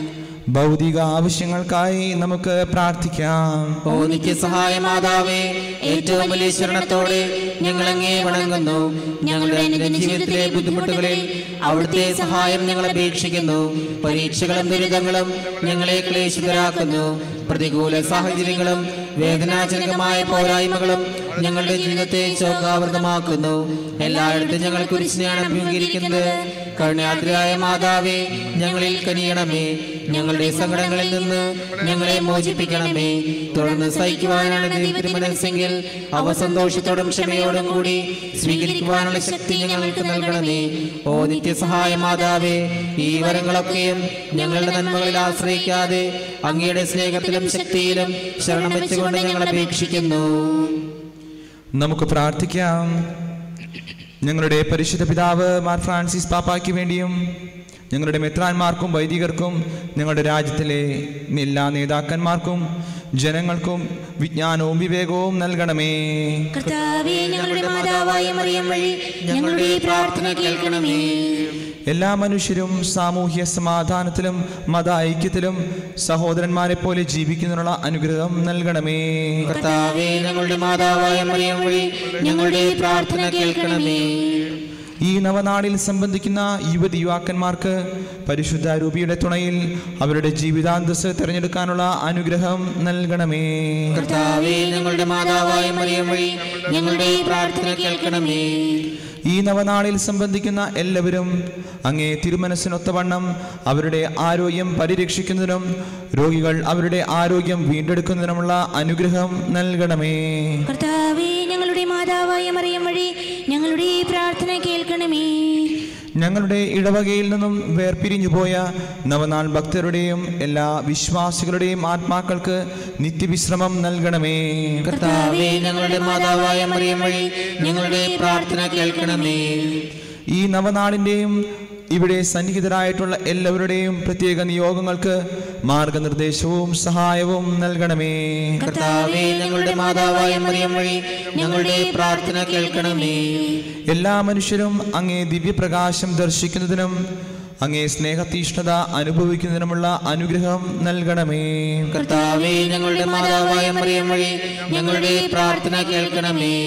ഭൗതിക ആവശ്യങ്ങൾക്കായി നമുക്ക് പ്രാർത്ഥിക്കാം ഓ നിത്യസഹായ മാതാവേ ഏറ്റവും വലിയ ശരണത്തോടെ ഞങ്ങൾ അങ്ങേ വണങ്ങുന്നു ഞങ്ങളുടെ അനുദിന ജീവിതത്തിലെ ബുദ്ധിമുട്ടുകളിൽ അവിടുത്തെ സഹായം ഞങ്ങൾ അപേക്ഷിക്കുന്നു പരീക്ഷകളും ദുരിതങ്ങളും ഞങ്ങളെ ക്ലേശിതരാക്കുന്നു പ്രതികൂല സാഹചര്യങ്ങളും വേദനാജനകമായ പോരായ്മകളും ഞങ്ങളുടെ ജീവിതത്തെ ശോകാവൃതമാക്കുന്നു എല്ലായിടത്തും ഞങ്ങൾ കുരിശിനെയാണ് അഭിമുഖീകരിക്കുന്നത് കരുണാദ്രയായ മാതാവേ ഞങ്ങളിൽ കനിയണമേ ഞങ്ങളുടെ സങ്കടങ്ങളിൽ നിന്ന് ഞങ്ങളെ മോചിപ്പിക്കണമേ തുടർന്ന് സഹിക്കുവാനാണ് ദൈവത്തിന് മനസ്സെങ്കിൽ അവ സന്തോഷത്തോടും ക്ഷമയോടും കൂടി സ്വീകരിക്കുവാനുള്ള ശക്തി ഞങ്ങൾക്ക് നൽകണമേ ഓ നിത്യസഹായ മാതാവേ ഈ വരങ്ങളൊക്കെയും ഞങ്ങളുടെ നന്മകളിൽ ആശ്രയിക്കാതെ അങ്ങയുടെ സ്നേഹത്തിലും ശക്തിയിലും ശരണം വെച്ചുകൊണ്ട് ഞങ്ങൾ അപേക്ഷിക്കുന്നു നമുക്ക് പ്രാർത്ഥിക്കാം ഞങ്ങളുടെ പരിശുദ്ധ പിതാവ് മാർ ഫ്രാൻസിസ് പാപ്പായ്ക്ക് വേണ്ടിയും ഞങ്ങളുടെ മെത്രാന്മാർക്കും വൈദികർക്കും ഞങ്ങളുടെ രാജ്യത്തിലെ എല്ലാ നേതാക്കന്മാർക്കും ജനങ്ങൾക്കും വിജ്ഞാനവും വിവേകവും നൽകണമേ കർത്താവേ ഞങ്ങളുടെ മാതാവായ മറിയം വഴി ഞങ്ങളുടെ പ്രാർത്ഥന കേൾക്കണമേ എല്ലാ മനുഷ്യരും സാമൂഹ്യ സമാധാനത്തിലും മത ഐക്യത്തിലും സഹോദരന്മാരെ പോലെ ജീവിക്കുന്നതിനുള്ള അനുഗ്രഹം നൽകണമേ കർത്താവേ ഞങ്ങളുടെ മാതാവായ മറിയം വഴി ഞങ്ങളുടെ പ്രാർത്ഥന കേൾക്കണമേ ഈ നവനാടിൽ സംബന്ധിക്കുന്ന യുവതി യുവാക്കന്മാർക്ക് പരിശുദ്ധ രൂപിയുടെ തുണയിൽ അവരുടെ ജീവിതാന്തസ് തിരഞ്ഞെടുക്കാനുള്ള അനുഗ്രഹം നൽകണമേ കർത്താവേ ഞങ്ങളുടെ മാതാവായ മറിയം വഴി ഞങ്ങളുടെ പ്രാർത്ഥന കേൾക്കണമേ ഈ നവനാളിൽ സംബന്ധിക്കുന്ന എല്ലാവരും അങ്ങേ തിരുമനസ്സിനൊത്തവണ്ണം അവരുടെ ആരോഗ്യം പരിരക്ഷിക്കുന്നതിനും രോഗികൾ അവരുടെ ആരോഗ്യം വീണ്ടെടുക്കുന്നതിനുമുള്ള അനുഗ്രഹം നൽകണമേ കർത്താവേ ഞങ്ങളുടെ മാതാവായ മറിയം വഴി ഞങ്ങളുടെ പ്രാർത്ഥന കേൾക്കണമേ ഞങ്ങളുടെ ഇടവകയിൽ നിന്നും വേർപിരിഞ്ഞു പോയ നവനാൾ ഭക്തരുടെയും എല്ലാ വിശ്വാസികളുടെയും ആത്മാക്കൾക്ക് നിത്യവിശ്രമം നൽകണമേ കർത്താവേ ഞങ്ങളുടെ മാതാവായ മറിയം വഴി ഞങ്ങളുടെ പ്രാർത്ഥന കേൾക്കണമേ ഈ നവനാടിൻ്റെയും ഇവിടെ സന്നിഹിതരായിട്ടുള്ള എല്ലാവരുടെയും പ്രത്യേക നിയോഗങ്ങൾക്ക് മാർഗനിർദ്ദേശവും സഹായവും നൽകണമേ കർത്താവേ ഞങ്ങളുടെ മാതാവായ മറിയം വഴി ഞങ്ങളുടെ പ്രാർത്ഥന കേൾക്കണമേ എല്ലാ മനുഷ്യരും അങ്ങേ ദിവ്യപ്രകാശം ദർശിക്കുന്നതിനും അങ്ങേ സ്നേഹതീഷ്ണത അനുഭവിക്കുന്നതിനുമുള്ള അനുഗ്രഹം നൽകണമേ കർത്താവേ ഞങ്ങളുടെ മാതാവായ മറിയം വഴി ഞങ്ങളുടെ പ്രാർത്ഥന കേൾക്കണമേ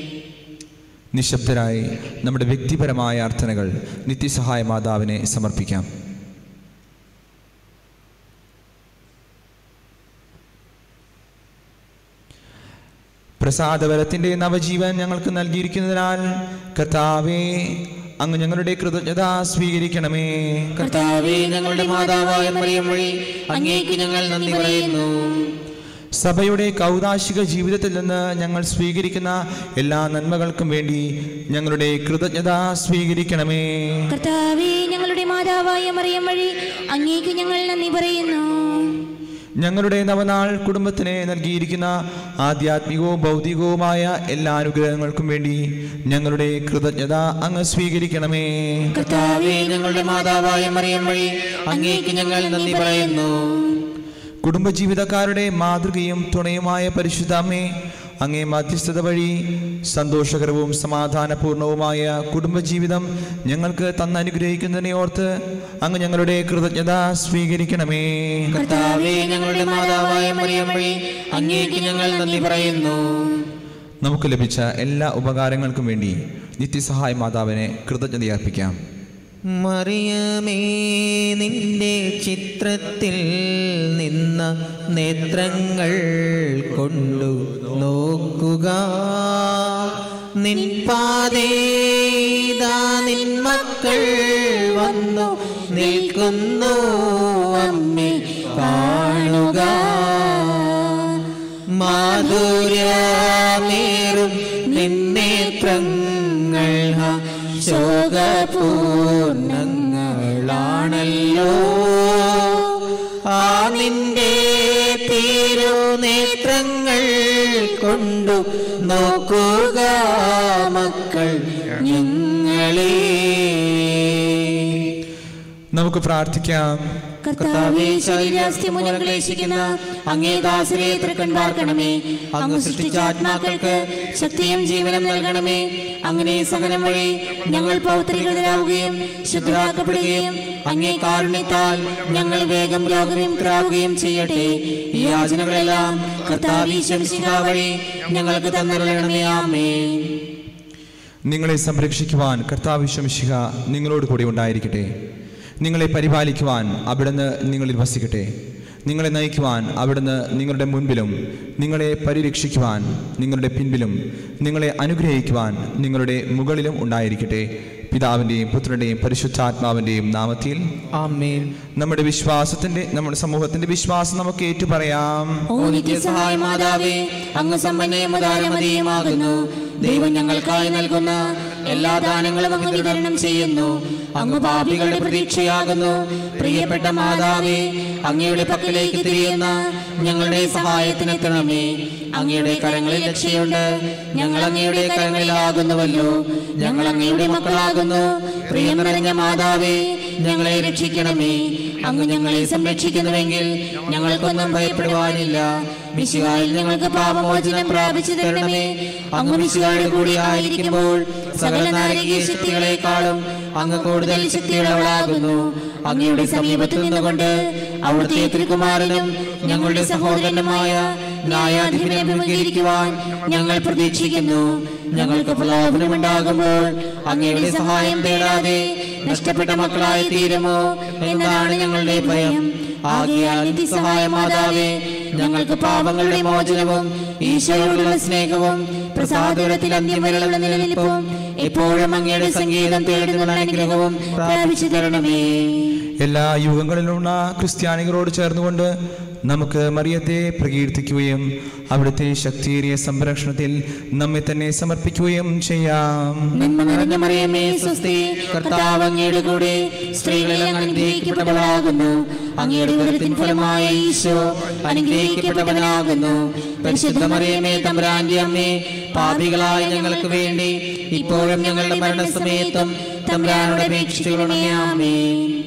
നിശബ്ദരായി നമ്മുടെ വ്യക്തിപരമായ അർത്ഥനകൾ നിത്യസഹായ മാതാവിനെ സമർപ്പിക്കാം പ്രസാദവരത്തിൻ്റെ നവജീവൻ ഞങ്ങൾക്ക് നൽകിയിരിക്കുന്നതിനാൽ കർത്താവേ അങ്ങ് ഞങ്ങളുടെ കൃതജ്ഞത സ്വീകരിക്കണമേ കർത്താവേ ഞങ്ങളുടെ മാതാവായ മറിയം വഴി അങ്ങേക്ക് ഞങ്ങൾ നന്ദി പറയുന്നു സഭയുടെ കൗതാശിക ജീവിതത്തിൽ നിന്ന് ഞങ്ങൾ സ്വീകരിക്കുന്ന എല്ലാ നന്മകൾക്കും വേണ്ടി ഞങ്ങളുടെ കൃതജ്ഞത സ്വീകരിക്കണമേ കർത്താവേ ഞങ്ങളുടെ മാതാവായ മറിയം വഴി അങ്ങേക്ക് ഞങ്ങൾ നന്ദി പറയുന്നു ഞങ്ങളുടെ നവനാൾ കുടുംബത്തിന് നൽകിയിരിക്കുന്ന ആധ്യാത്മികവും ഭൗതികവുമായ എല്ലാ അനുഗ്രഹങ്ങൾക്കും വേണ്ടി ഞങ്ങളുടെ കൃതജ്ഞത അങ്ങ് സ്വീകരിക്കണമേ കർത്താവേ ഞങ്ങളുടെ മാതാവായ മറിയം വഴി അങ്ങേക്ക് ഞങ്ങൾ നന്ദി പറയുന്നു കുടുംബജീവിതക്കാരുടെ മാതൃകയും തുണയുമായ പരിശുദ്ധാമ്മേ അങ്ങേ മധ്യസ്ഥത വഴി സന്തോഷകരവും സമാധാനപൂർണവുമായ കുടുംബജീവിതം ഞങ്ങൾക്ക് തന്നനുഗ്രഹിക്കുന്നതിനെ ഓർത്ത് അങ്ങ് ഞങ്ങളുടെ കൃതജ്ഞത സ്വീകരിക്കണമേ കർത്താവേ ഞങ്ങളുടെ മാതാവായ മറിയം വഴി അങ്ങേക്ക് ഞങ്ങൾ നന്ദി പറയുന്നു നമുക്ക് ലഭിച്ച എല്ലാ ഉപകാരങ്ങൾക്കും വേണ്ടി നിത്യസഹായ മാതാവിനെ കൃതജ്ഞതയർപ്പിക്കാം മറിയമേ നിന്റെ ചിത്രത്തിൽ നിന്ന നേത്രങ്ങൾ കൊണ്ടു നോക്കുക നിൻ പാതേതാ നിൻ മക്കൾ വന്നു നിൽക്കുന്നു അമ്മേ കാണുക മാധുര്യമേറും നിന്നേത്രങ്ങൾ ശോകപൂർണങ്ങളാണല്ലോ ആ നിന്റെ തിരുനേത്രങ്ങൾ കൊണ്ടു നോക്കുക മക്കൾ ഞങ്ങളെ നമുക്ക് പ്രാർത്ഥിക്കാം കർത്താവേ ശരീരാസ്ഥ്യ മൂലം ക്ലേശിക്കുന്ന അങ്ങേ ദാസരെ തൃക്കൺ പാർക്കണമേ അങ്ങ് സൃഷ്ടിച്ച ആത്മാക്കൾക്ക് ശക്തിയും ജീവനും നൽകണമേ അങ്ങനെ സഹനം വഴി ഞങ്ങൾ പൗത്രികരാവുകയും ശുദ്ധരാക്കപ്പെടുകയും അങ്ങേ കാരുണ്യത്താൽ ഞങ്ങൾ വേഗം രോഗവിമുക്തരാവുകയും ചെയ്യട്ടെ ഈ യാചനകളെല്ലാം കർത്താവീശംസിക വഴി ഞങ്ങൾക്ക് തന്നിരണമേ ആമേ നിങ്ങളെ സംരക്ഷിക്കുവാൻ കർത്താവിശ്വമിശിഹ നിങ്ങളോട് കൂടി ഉണ്ടായിരിക്കട്ടെ നിങ്ങളെ പരിപാലിക്കുവാൻ അവിടുന്ന് നിങ്ങളിൽ വസിക്കട്ടെ നിങ്ങളെ നയിക്കുവാൻ അവിടുന്ന് നിങ്ങളുടെ മുൻപിലും നിങ്ങളെ പരിരക്ഷിക്കുവാൻ നിങ്ങളുടെ പിൻപിലും നിങ്ങളെ അനുഗ്രഹിക്കുവാൻ നിങ്ങളുടെ മുകളിലും ഉണ്ടായിരിക്കട്ടെ പിതാവിൻ്റെയും പുത്രൻ്റെയും പരിശുദ്ധാത്മാവിൻ്റെയും നാമത്തിൽ ആമേൻ നമ്മുടെ വിശ്വാസത്തിൻ്റെ നമ്മുടെ സമൂഹത്തിൻ്റെ വിശ്വാസം നമുക്ക് ഏറ്റുപറയാം ഓ നിത്യസഹായ മാതാവേ അങ്ങ് സമ്പന്നയും ഉദാരമതിയുമാകുന്നു ദൈവം ഞങ്ങൾക്കായി നൽകുന്ന എല്ലാ ദാനങ്ങളും അങ്ങ് വിതരണം ചെയ്യുന്നു അങ്ങ് പാപികളുടെ പ്രതീക്ഷയാകുന്നു പ്രിയപ്പെട്ട മാതാവേ അങ്ങയുടെ പക്കലേക്ക് തിരിയുന്ന ഞങ്ങളുടെ സഹായത്തിനെത്തണമേ അങ്ങയുടെ കരങ്ങളിൽ രക്ഷയുണ്ട് ഞങ്ങൾ അങ്ങയുടെ കരങ്ങളിലാകുന്നുവല്ലോ ഞങ്ങൾ അങ്ങയുടെ മക്കളാകുന്നു പ്രിയം നിറഞ്ഞ മാതാവേ ഞങ്ങളെ രക്ഷിക്കണമേ അങ്ങ് ഞങ്ങളെ സംരക്ഷിക്കുന്നുവെങ്കിൽ ഞങ്ങൾക്കൊന്നും ഭയപ്പെടുവാനില്ല മിശിഹായിൽ ഞങ്ങൾക്ക് പാപമോചനം പ്രാപിച്ചു തരണമേ അങ്ങ് മിശിഹായുടെ കൂടി ആയിരിക്കുമ്പോൾ സകല നാരകീയ ശക്തികളെക്കാളും അങ്ങ് കൂടുതൽ ശക്തിയുള്ളവളാകുന്നു അങ്ങയുടെ സമീപത്ത് നിന്നുകൊണ്ട് അവിടുത്തെ തിരുകുമാരനും ഞങ്ങളുടെ സഹോദരനുമായ ന്യായാധിപനെ അഭിമുഖീകരിക്കുവാൻ ഞങ്ങൾ പ്രതീക്ഷിക്കുന്നു ഞങ്ങൾക്ക് പ്രലോഭനമുണ്ടാകുമ്പോൾ അങ്ങയുടെ സഹായം തേടാതെ നഷ്ടപ്പെട്ട മക്കളായി തീരുമോ എന്നാണ് ഞങ്ങളുടെ ഭയം ആകിയാൽ നിത്യസഹായ മാതാവേ ഞങ്ങൾക്ക് പാപങ്ങളുടെ മോചനവും ഈശോയോടുള്ള സ്നേഹവും പ്രസാദത്തിൽ അന്ത്യവരളുള്ള നിലനിൽപ്പും എപ്പോഴും അങ്ങയുടെ സംഗീതം തേടുന്നുള്ള അനുഗ്രഹവും പ്രാപിച്ചു തരണമേ എല്ലാ യുഗങ്ങളിലുള്ള ക്രിസ്ത്യാനികളോട് ചേർന്നുകൊണ്ട് നമുക്ക് മറിയത്തെ പ്രകീർത്തിക്കുകയും അവിടുത്തെ ശക്തിയേറിയ സംരക്ഷണത്തിൽ നമ്മെ തന്നെ സമർപ്പിക്കുകയും ചെയ്യാം നന്മ നിറഞ്ഞ മറിയമേ സ്വസ്തി കർത്താവ് അങ്ങയുടെ കൂടെ സ്ത്രീകളിൽ അങ്ങ് അനുഗ്രഹിക്കപ്പെട്ടവളാകുന്നു അങ്ങയുടെ ഉദരത്തിൻ ഫലമായ ഈശോ അനുഗ്രഹിക്കപ്പെട്ടവനാകുന്നു പരിശുദ്ധ മറിയമേ തമ്പുരാന്റെ അമ്മേ പാപികളായ ഞങ്ങൾക്ക് വേണ്ടി ഇപ്പോഴും ഞങ്ങളുടെ മരണസമയത്തും തമ്പുരാനോട് അപേക്ഷിച്ചുകൊള്ളണമേ ആമേ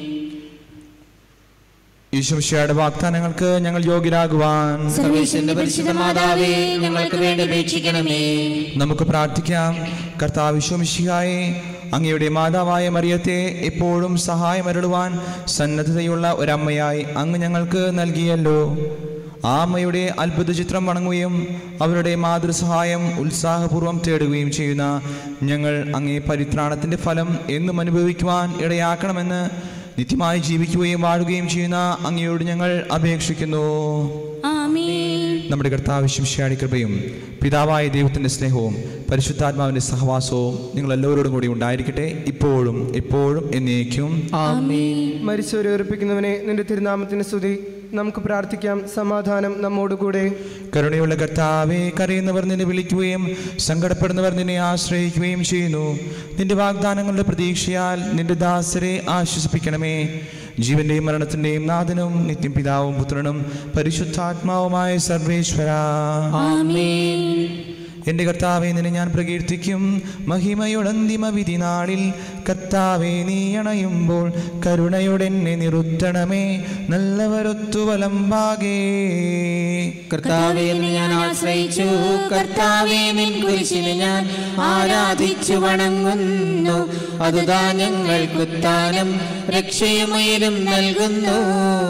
ഈശ്വരയുടെ വാഗ്ദാനങ്ങൾക്ക് ഞങ്ങൾ യോഗ്യരാകുവാൻ സർവേശ്വരന്റെ പരിശുദ്ധ മാതാവേ ഞങ്ങൾക്ക് വേണ്ടി അപേക്ഷിക്കണമേ നമുക്ക് പ്രാർത്ഥിക്കാം കർത്താവ് വിശ്വമിശിഹായെ അങ്ങയുടെ മാതാവായ മറിയത്തെ എപ്പോഴും സഹായമരുളുവാൻ സന്നദ്ധതയുള്ള ഒരമ്മയായി അങ്ങ് ഞങ്ങൾക്ക് നൽകിയല്ലോ ആ അമ്മയുടെ അത്ഭുത ചിത്രം വണങ്ങുകയും അവരുടെ മാതൃസഹായം ഉത്സാഹപൂർവ്വം തേടുകയും ചെയ്യുന്ന ഞങ്ങൾ അങ്ങേ പരിത്രാണത്തിൻ്റെ ഫലം എന്നും അനുഭവിക്കുവാൻ ഇടയാക്കണമെന്ന് നിത്യമായി ജീവിക്കുകയും വാഴുകയും ചെയ്യുന്ന അങ്ങയോട് ഞങ്ങൾ അപേക്ഷിക്കുന്നു ആമേൻ നമ്മുടെ കർത്താവ് ശിംഷാടി കൃപയും പിതാവായ ദൈവത്തിൻ്റെ സ്നേഹവും പരിശുദ്ധാത്മാവിൻ്റെ സഹവാസവും നിങ്ങൾ എല്ലാവരോടും കൂടി ഉണ്ടായിരിക്കട്ടെ ഇപ്പോഴും എപ്പോഴും എന്നേക്കും ആമേൻ മരിച്ചവരെ ഉറപ്പിക്കുന്നവനെ നിന്റെ തിരുനാമത്തിന് സ്തുതി നമുക്ക് പ്രാർത്ഥിക്കാം സമാധാനം നമ്മോടുകൂടെ കരുണയുള്ള കർത്താവെ കരയുന്നവർ നിന്നെ വിളിക്കുകയും സങ്കടപ്പെടുന്നവർ നിന്നെ ആശ്രയിക്കുകയും ചെയ്യുന്നു നിന്റെ വാഗ്ദാനങ്ങളുടെ പ്രതീക്ഷയാൽ നിന്റെ ദാസരെ ആശ്വസിപ്പിക്കണമേ ജീവന്റെയും മരണത്തിന്റെയും നാഥനും നിത്യം പിതാവും പുത്രനും പരിശുദ്ധാത്മാവുമായ സർവേശ്വര ആമേൻ എൻ്റെ കർത്താവെ നിന്നെ ഞാൻ പ്രകീർത്തിക്കും മഹിമയുടന്തിമ വിധി നാളിൽ കർത്താവെ നീ അണയുമ്പോൾ കരുണയുടെന്നെ നിറുത്തണമേ നല്ലവരൊത്തു വലമ്പാകേ കർത്താവേ എന്ന് ഞാൻ ആശ്രയിച്ചു കർത്താവേ നിൻ കുരിശിനെ ഞാൻ ആരാധിച്ചു വണങ്ങുന്നു അതുതാ ഞങ്ങൾക്കുത്താനം രക്ഷയുമയിലും നൽകുന്നു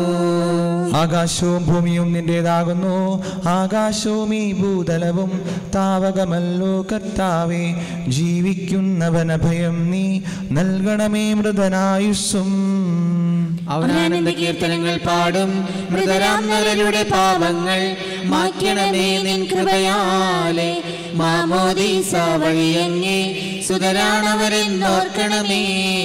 ആകാശവും ഭൂമിയും നിന്റേതാകുന്നു ആകാശവും ഈ ഭൂതലവും താവകമല്ലോ കർത്താവെ ജീവിക്കുന്നവന ഭയം നീ നൽകണമേ മൃതനായുസ്സും അവനാനന്ദ കീർത്തനങ്ങൾ പാടും മൃതരാം നരരുടെ പാപങ്ങൾ മാറ്റണമേ നിൻ കൃപയാലെ മാമോദീസ വഴിയങ്ങേ സുതരാണവരെന്നോർക്കണമേ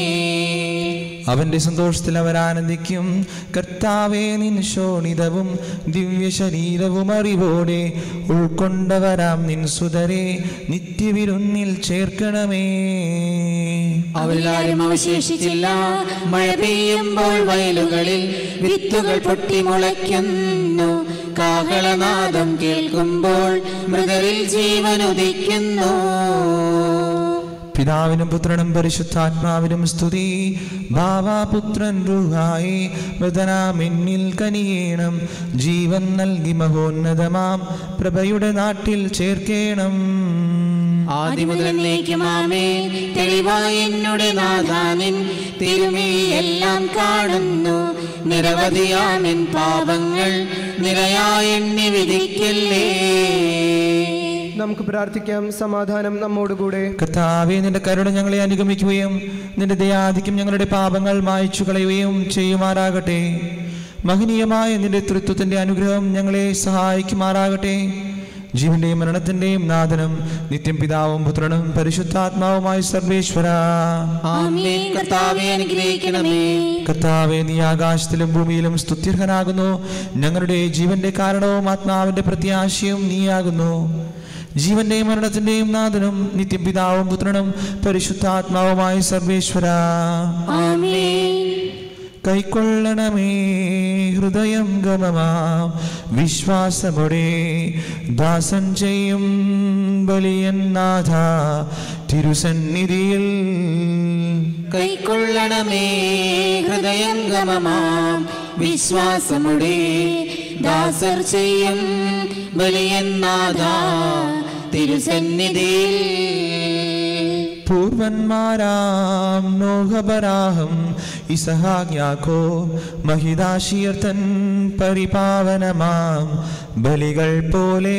അവന്റെ സന്തോഷത്തിൽ അവർ ആനന്ദിക്കും കർത്താവെ നിൻ ശോണിതവും ദിവ്യ ശരീരവും അറിവോടെ ഉൾക്കൊണ്ടവരാം നിൻ സുതരെ നിത്യവിരുന്നിൽ ചേർക്കണമേ അവരിലാരും അവശേഷിച്ചില്ല മഴ പെയ്യുമ്പോൾ വയലുകളിൽ വിത്തുകൾ പൊട്ടി മുളയ്ക്കുന്നു കാഹളനാദം കേൾക്കുമ്പോൾ മൃതരിൽ ജീവൻ ഉദിക്കുന്നു പിതാവിനും പുത്രനും പരിശുദ്ധാത്മാവിനും സ്തുതി ഭാവാപുത്രൻ റുഹായി മൃതനാമിന്നിൽ കനിയേണം ജീവൻ നൽകി മഹോന്നതമാം പ്രഭയുടെ നാട്ടിൽ ചേർക്കേണം ആദിമുതൽ എന്നേക്കുമാമേ തെളിവായി എന്നോട് നാഥാനിൻ തിരുമേയെല്ലാം കാണുന്നു നിരവധിയാമെൻ പാപങ്ങൾ നിരയായി എണ്ണി വിധിക്കല്ലേ നമുക്ക് പ്രാർത്ഥിക്കാം സമാധാനം നമ്മോടുകൂടെ കർത്താവെ നിന്റെ കരുണ ഞങ്ങളെ അനുഗമിക്കുകയും നിന്റെ ദയാധിക്യം ഞങ്ങളുടെ പാപങ്ങൾ മായ്ച്ചു കളയുകയും ചെയ്യുമാറാകട്ടെ മഹനീയമായ നിന്റെ തൃത്വത്തിന്റെ അനുഗ്രഹം ഞങ്ങളെ സഹായിക്കുമാറാകട്ടെ ജീവന്റെയും മരണത്തിന്റെയും നാഥനും നിത്യം പിതാവും പുത്രനും പരിശുദ്ധാത്മാവുമായ സർവേശ്വര ആമേൻ കർത്താവെ അനുഗ്രഹിക്കണമേ കർത്താവെ നീ ആകാശത്തിലും ഭൂമിയിലും സ്തുത്യർഹനാകുന്നു ഞങ്ങളുടെ ജീവന്റെ കാരണവും ആത്മാവിന്റെ പ്രത്യാശയും നീയാകുന്നു ജീവന്റെയും മരണത്തിന്റെയും നാഥനും നിത്യം പിതാവും പുത്രനും പരിശുദ്ധാത്മാവുമായ സർവേശ്വര ആമേൻ കൈക്കൊള്ളണമേ ഹൃദയം ഗമമാം വിശ്വാസമോടെ ദാസൻ ചെയ്യും ബലിയൻ നാഥ തിരുസന്നിധിയിൽ കൈക്കൊള്ളണമേ ഹൃദയം ഗമമാം വിശ്വാസമുടെ ദാസർ ചെയ്യും ബലിയന്നാഥ തിരുസന്നിധിയിൽ പൂർവന്മാരാം നോഹബരാഹം ഇസഹാഗ്യാക്കോ മഹിതാശീർത്തൻ പരിപാവനമാം ബലികൾ പോലെ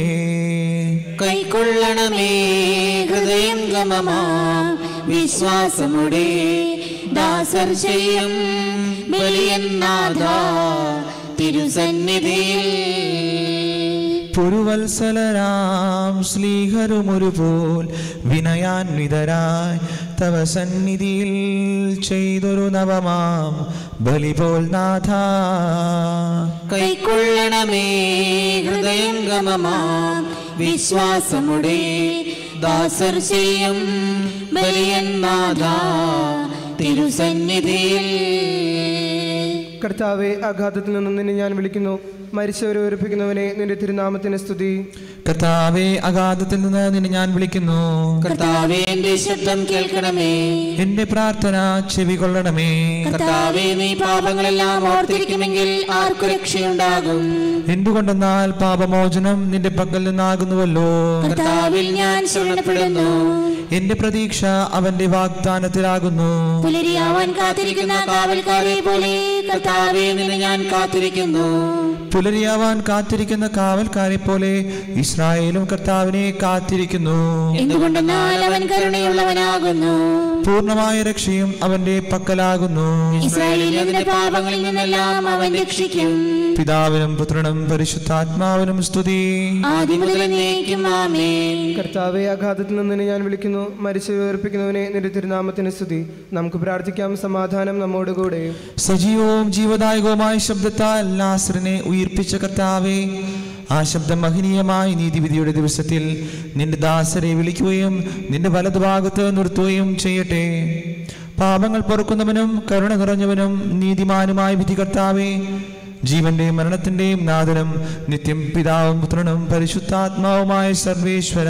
കൈക്കൊള്ളണമേ ഹൃദയം ഗമമാം വിശ്വാസമുടെ ദാസർ ചെയ്യും ബലിയന്നാഥ തിരുസന്നിധിയിൽ പുരുവത്സലരാം ശ്ലീഹരുമൊരുപോൽ വിനയാൻവിതരായി തവ സന്നിധിയിൽ ചെയ്തൊരു നവമാം ബലി പോൽ നാഥ കൈക്കൊള്ളണമേ ഹൃദയം ഗമമാം വിശ്വാസമുടെ ദാസർ ചെയ്യും ബലിയന്നാഥ തിരുസന്നിധിയിൽ കർത്താവെ അഘാതത്തിൽ നിന്നും നിന്നെ ഞാൻ വിളിക്കുന്നു മരിച്ചവരെ ഉറപ്പിക്കുന്നവനെ നിന്റെ തിരുനാമത്തിന് സ്തുതി കർത്താവെ അഗാധത്തിൽ നിന്ന് നിന്നെ ഞാൻ വിളിക്കുന്നു കർത്താവേ എന്റെ ശബ്ദം കേൾക്കണമേ എന്റെ പ്രാർത്ഥന ചെവി കൊള്ളണമേ കർത്താവേ നീ പാപങ്ങളെല്ലാം ഓർത്തിരിക്കുമെങ്കിൽ ആർക്കു രക്ഷയുണ്ടാകും എന്തുകൊണ്ടെന്നാൽ പാപമോചനം നിന്റെ പക്കൽ നിന്നാകുന്നുവല്ലോ കർത്താവിൽ ഞാൻ ശരണപ്പെടുന്നു എന്റെ പ്രതീക്ഷ അവന്റെ വാഗ്ദാനത്തിലാകുന്നു പുലരിയാവാൻ കാത്തിരിക്കുന്ന കാവൽക്കാരെ പോലെ കർത്താവേ നിന്നെ ഞാൻ കാത്തിരിക്കുന്നു പുലരിയാവാൻ കാത്തിരിക്കുന്ന കാവൽക്കാരെ പോലെ ഇസ്രായേലും കർത്താവിനെ കാത്തിരിക്കുന്നു എന്തുകൊണ്ടെന്നാൽ അവൻ കരുണയുള്ളവനാകുന്നു പൂർണ്ണമായ രക്ഷയും അവന്റെ പക്കലാകുന്നു ഇസ്രായേലിനെ അതിന്റെ പാപങ്ങളിൽ നിന്നെല്ലാം അവൻ രക്ഷിക്കും പിതാവിനും പുത്രനും പരിശുദ്ധാത്മാവിനും സ്തുതി ആദ്യം മുതൽ എന്നേക്കും ആമേൻ കർത്താവെ അഘാതത്തിൽ നിന്ന് നിന്നെ ഞാൻ വിളിക്കുന്നു മരിച്ചവരെ ഉറപ്പിക്കുന്നവനെ നിന്റെ തിരുനാമത്തിന് സ്തുതി നമുക്ക് പ്രാർത്ഥിക്കാം സമാധാനം നമ്മോടുകൂടെ സജീവവും ജീവദായകവുമായ ശബ്ദത്താൽ ലാസറിനെ ഉയിർപ്പിച്ച കർത്താവെ ആ ശബ്ദം മഹനീയമായ നീതിവിധിയുടെ ദിവസത്തിൽ നിന്റെ ദാസരെ വിളിക്കുകയും നിന്റെ വലതുഭാഗത്ത് നിർത്തുകയും ചെയ്യട്ടെ പാപങ്ങൾ പൊറുക്കുന്നവനും കരുണ നിറഞ്ഞവനും നീതിമാനുമായ വിധി കർത്താവെ ജീവന്റെയും മരണത്തിന്റെയും നാഥനും നിത്യം പിതാവും പുത്രനും പരിശുദ്ധാത്മാവുമായ സർവേശ്വര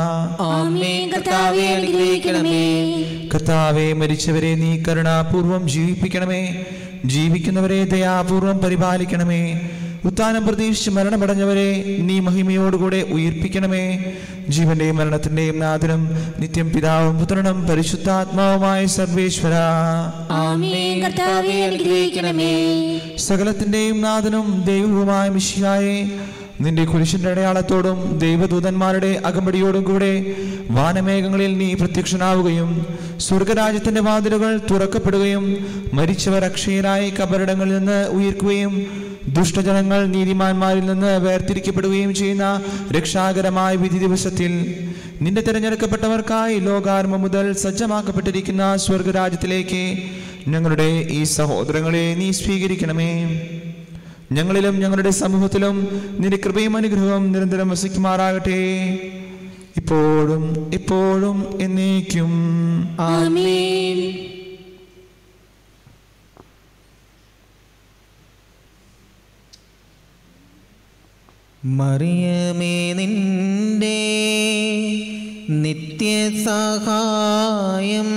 ആമേൻ കർത്താവേ അനുഗ്രഹിക്കണമേ കർത്താവെ മരിച്ചവരെ നീ കരുണാപൂർവം ജീവിപ്പിക്കണമേ ജീവിക്കുന്നവരെ ദയാപൂർവം പരിപാലിക്കണമേ ഉത്താനം പ്രതീക്ഷിച്ച് മരണമടഞ്ഞവരെ നീ മഹിമയോടുകൂടെ ഉയിർപ്പിക്കണമേ ജീവന്റെയും മരണത്തിന്റെയും നാഥനും നിത്യം പിതാവും പുത്രനും പരിശുദ്ധാത്മാവുമായ സർവേശ്വര ആമേൻ കർത്താവെ അനുഗ്രഹിക്കണമേ സകലത്തിന്റെയും നാഥനും ദൈവവുമായ മിശിഹായെ നിന്റെ കുരിശിന്റെ അടയാളത്തോടും ദൈവദൂതന്മാരുടെ അകമ്പടിയോടും കൂടെ വാനമേഘങ്ങളിൽ നീ പ്രത്യക്ഷനാവുകയും സ്വർഗരാജ്യത്തിന്റെ വാതിലുകൾ തുറക്കപ്പെടുകയും മരിച്ചവർ അക്ഷയരായി കബറിടങ്ങളിൽ നിന്ന് ഉയർക്കുകയും ദുഷ്ടജനങ്ങൾ നീതിമാന്മാരിൽ നിന്ന് വേർതിരിക്കപ്പെടുകയും ചെയ്യുന്ന രക്ഷാകരമായ വിധി ദിവസത്തിൽ നിന്റെ തിരഞ്ഞെടുക്കപ്പെട്ടവർക്കായി ലോകാരംഭം മുതൽ സജ്ജമാക്കപ്പെട്ടിരിക്കുന്ന സ്വർഗരാജ്യത്തിലേക്ക് ഞങ്ങളുടെ ഈ സഹോദരങ്ങളെ നീ സ്വീകരിക്കണമേ ഞങ്ങളിലും ഞങ്ങളുടെ സമൂഹത്തിലും നിന്റെ കൃപയും അനുഗ്രഹവും നിരന്തരം വസിക്കുമാറാകട്ടെ ഇപ്പോഴും എപ്പോഴും എന്നേക്കും ആമേൻ മറിയമേ നിന്റെ നിത്യസഹായം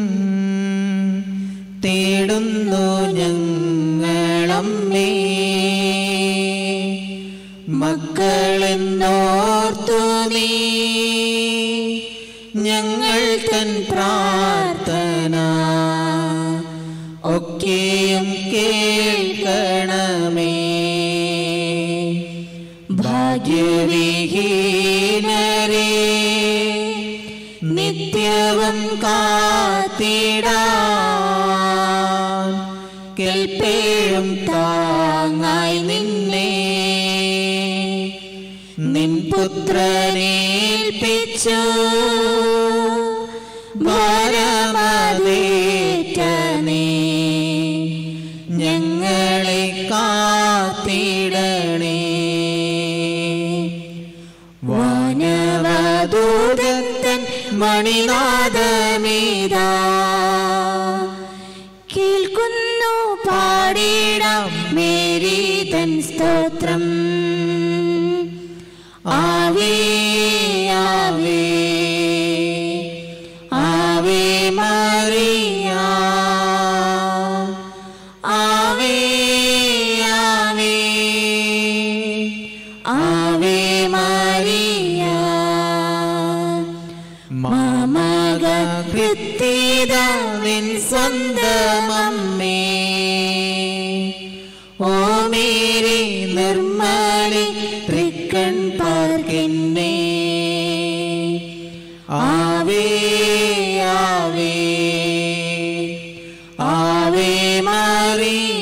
തേടുന്നു ഞങ്ങളമ്മേ മക്കളെന്നോർത്തു നീ ഞങ്ങൾ തൻ പ്രാർത്ഥന ഒക്കെയും കേൾക്കണമേ ഭാഗ്യവിഹീനരേ നിത്യവും കാത്തിടാൻ കേൾപ്പേഴും താങ്ങായി നിന്നെ നിൻ പുത്രനേൽപ്പിച്ചു ഭാരമതേറ്റ നീ ഞങ്ങളെ കാത്തിടണേ വാനവദൂതൻ മണിനാദമീതാ കേൾക്കുന്നു പാടിടാം മേരി തൻ സ്തോത്രം ആവേ ആവേ ആവേ മറിയ ആവേ ആവേ ആവേ മറിയ മാമക കൃത്യതവിൻ സ്വന്തമമ്മേ ഓ മേരി നിർമ്മലി തൃക്കൺ പാർക്കിന്നേ ആവേ ആവേ ആവേ മറിയ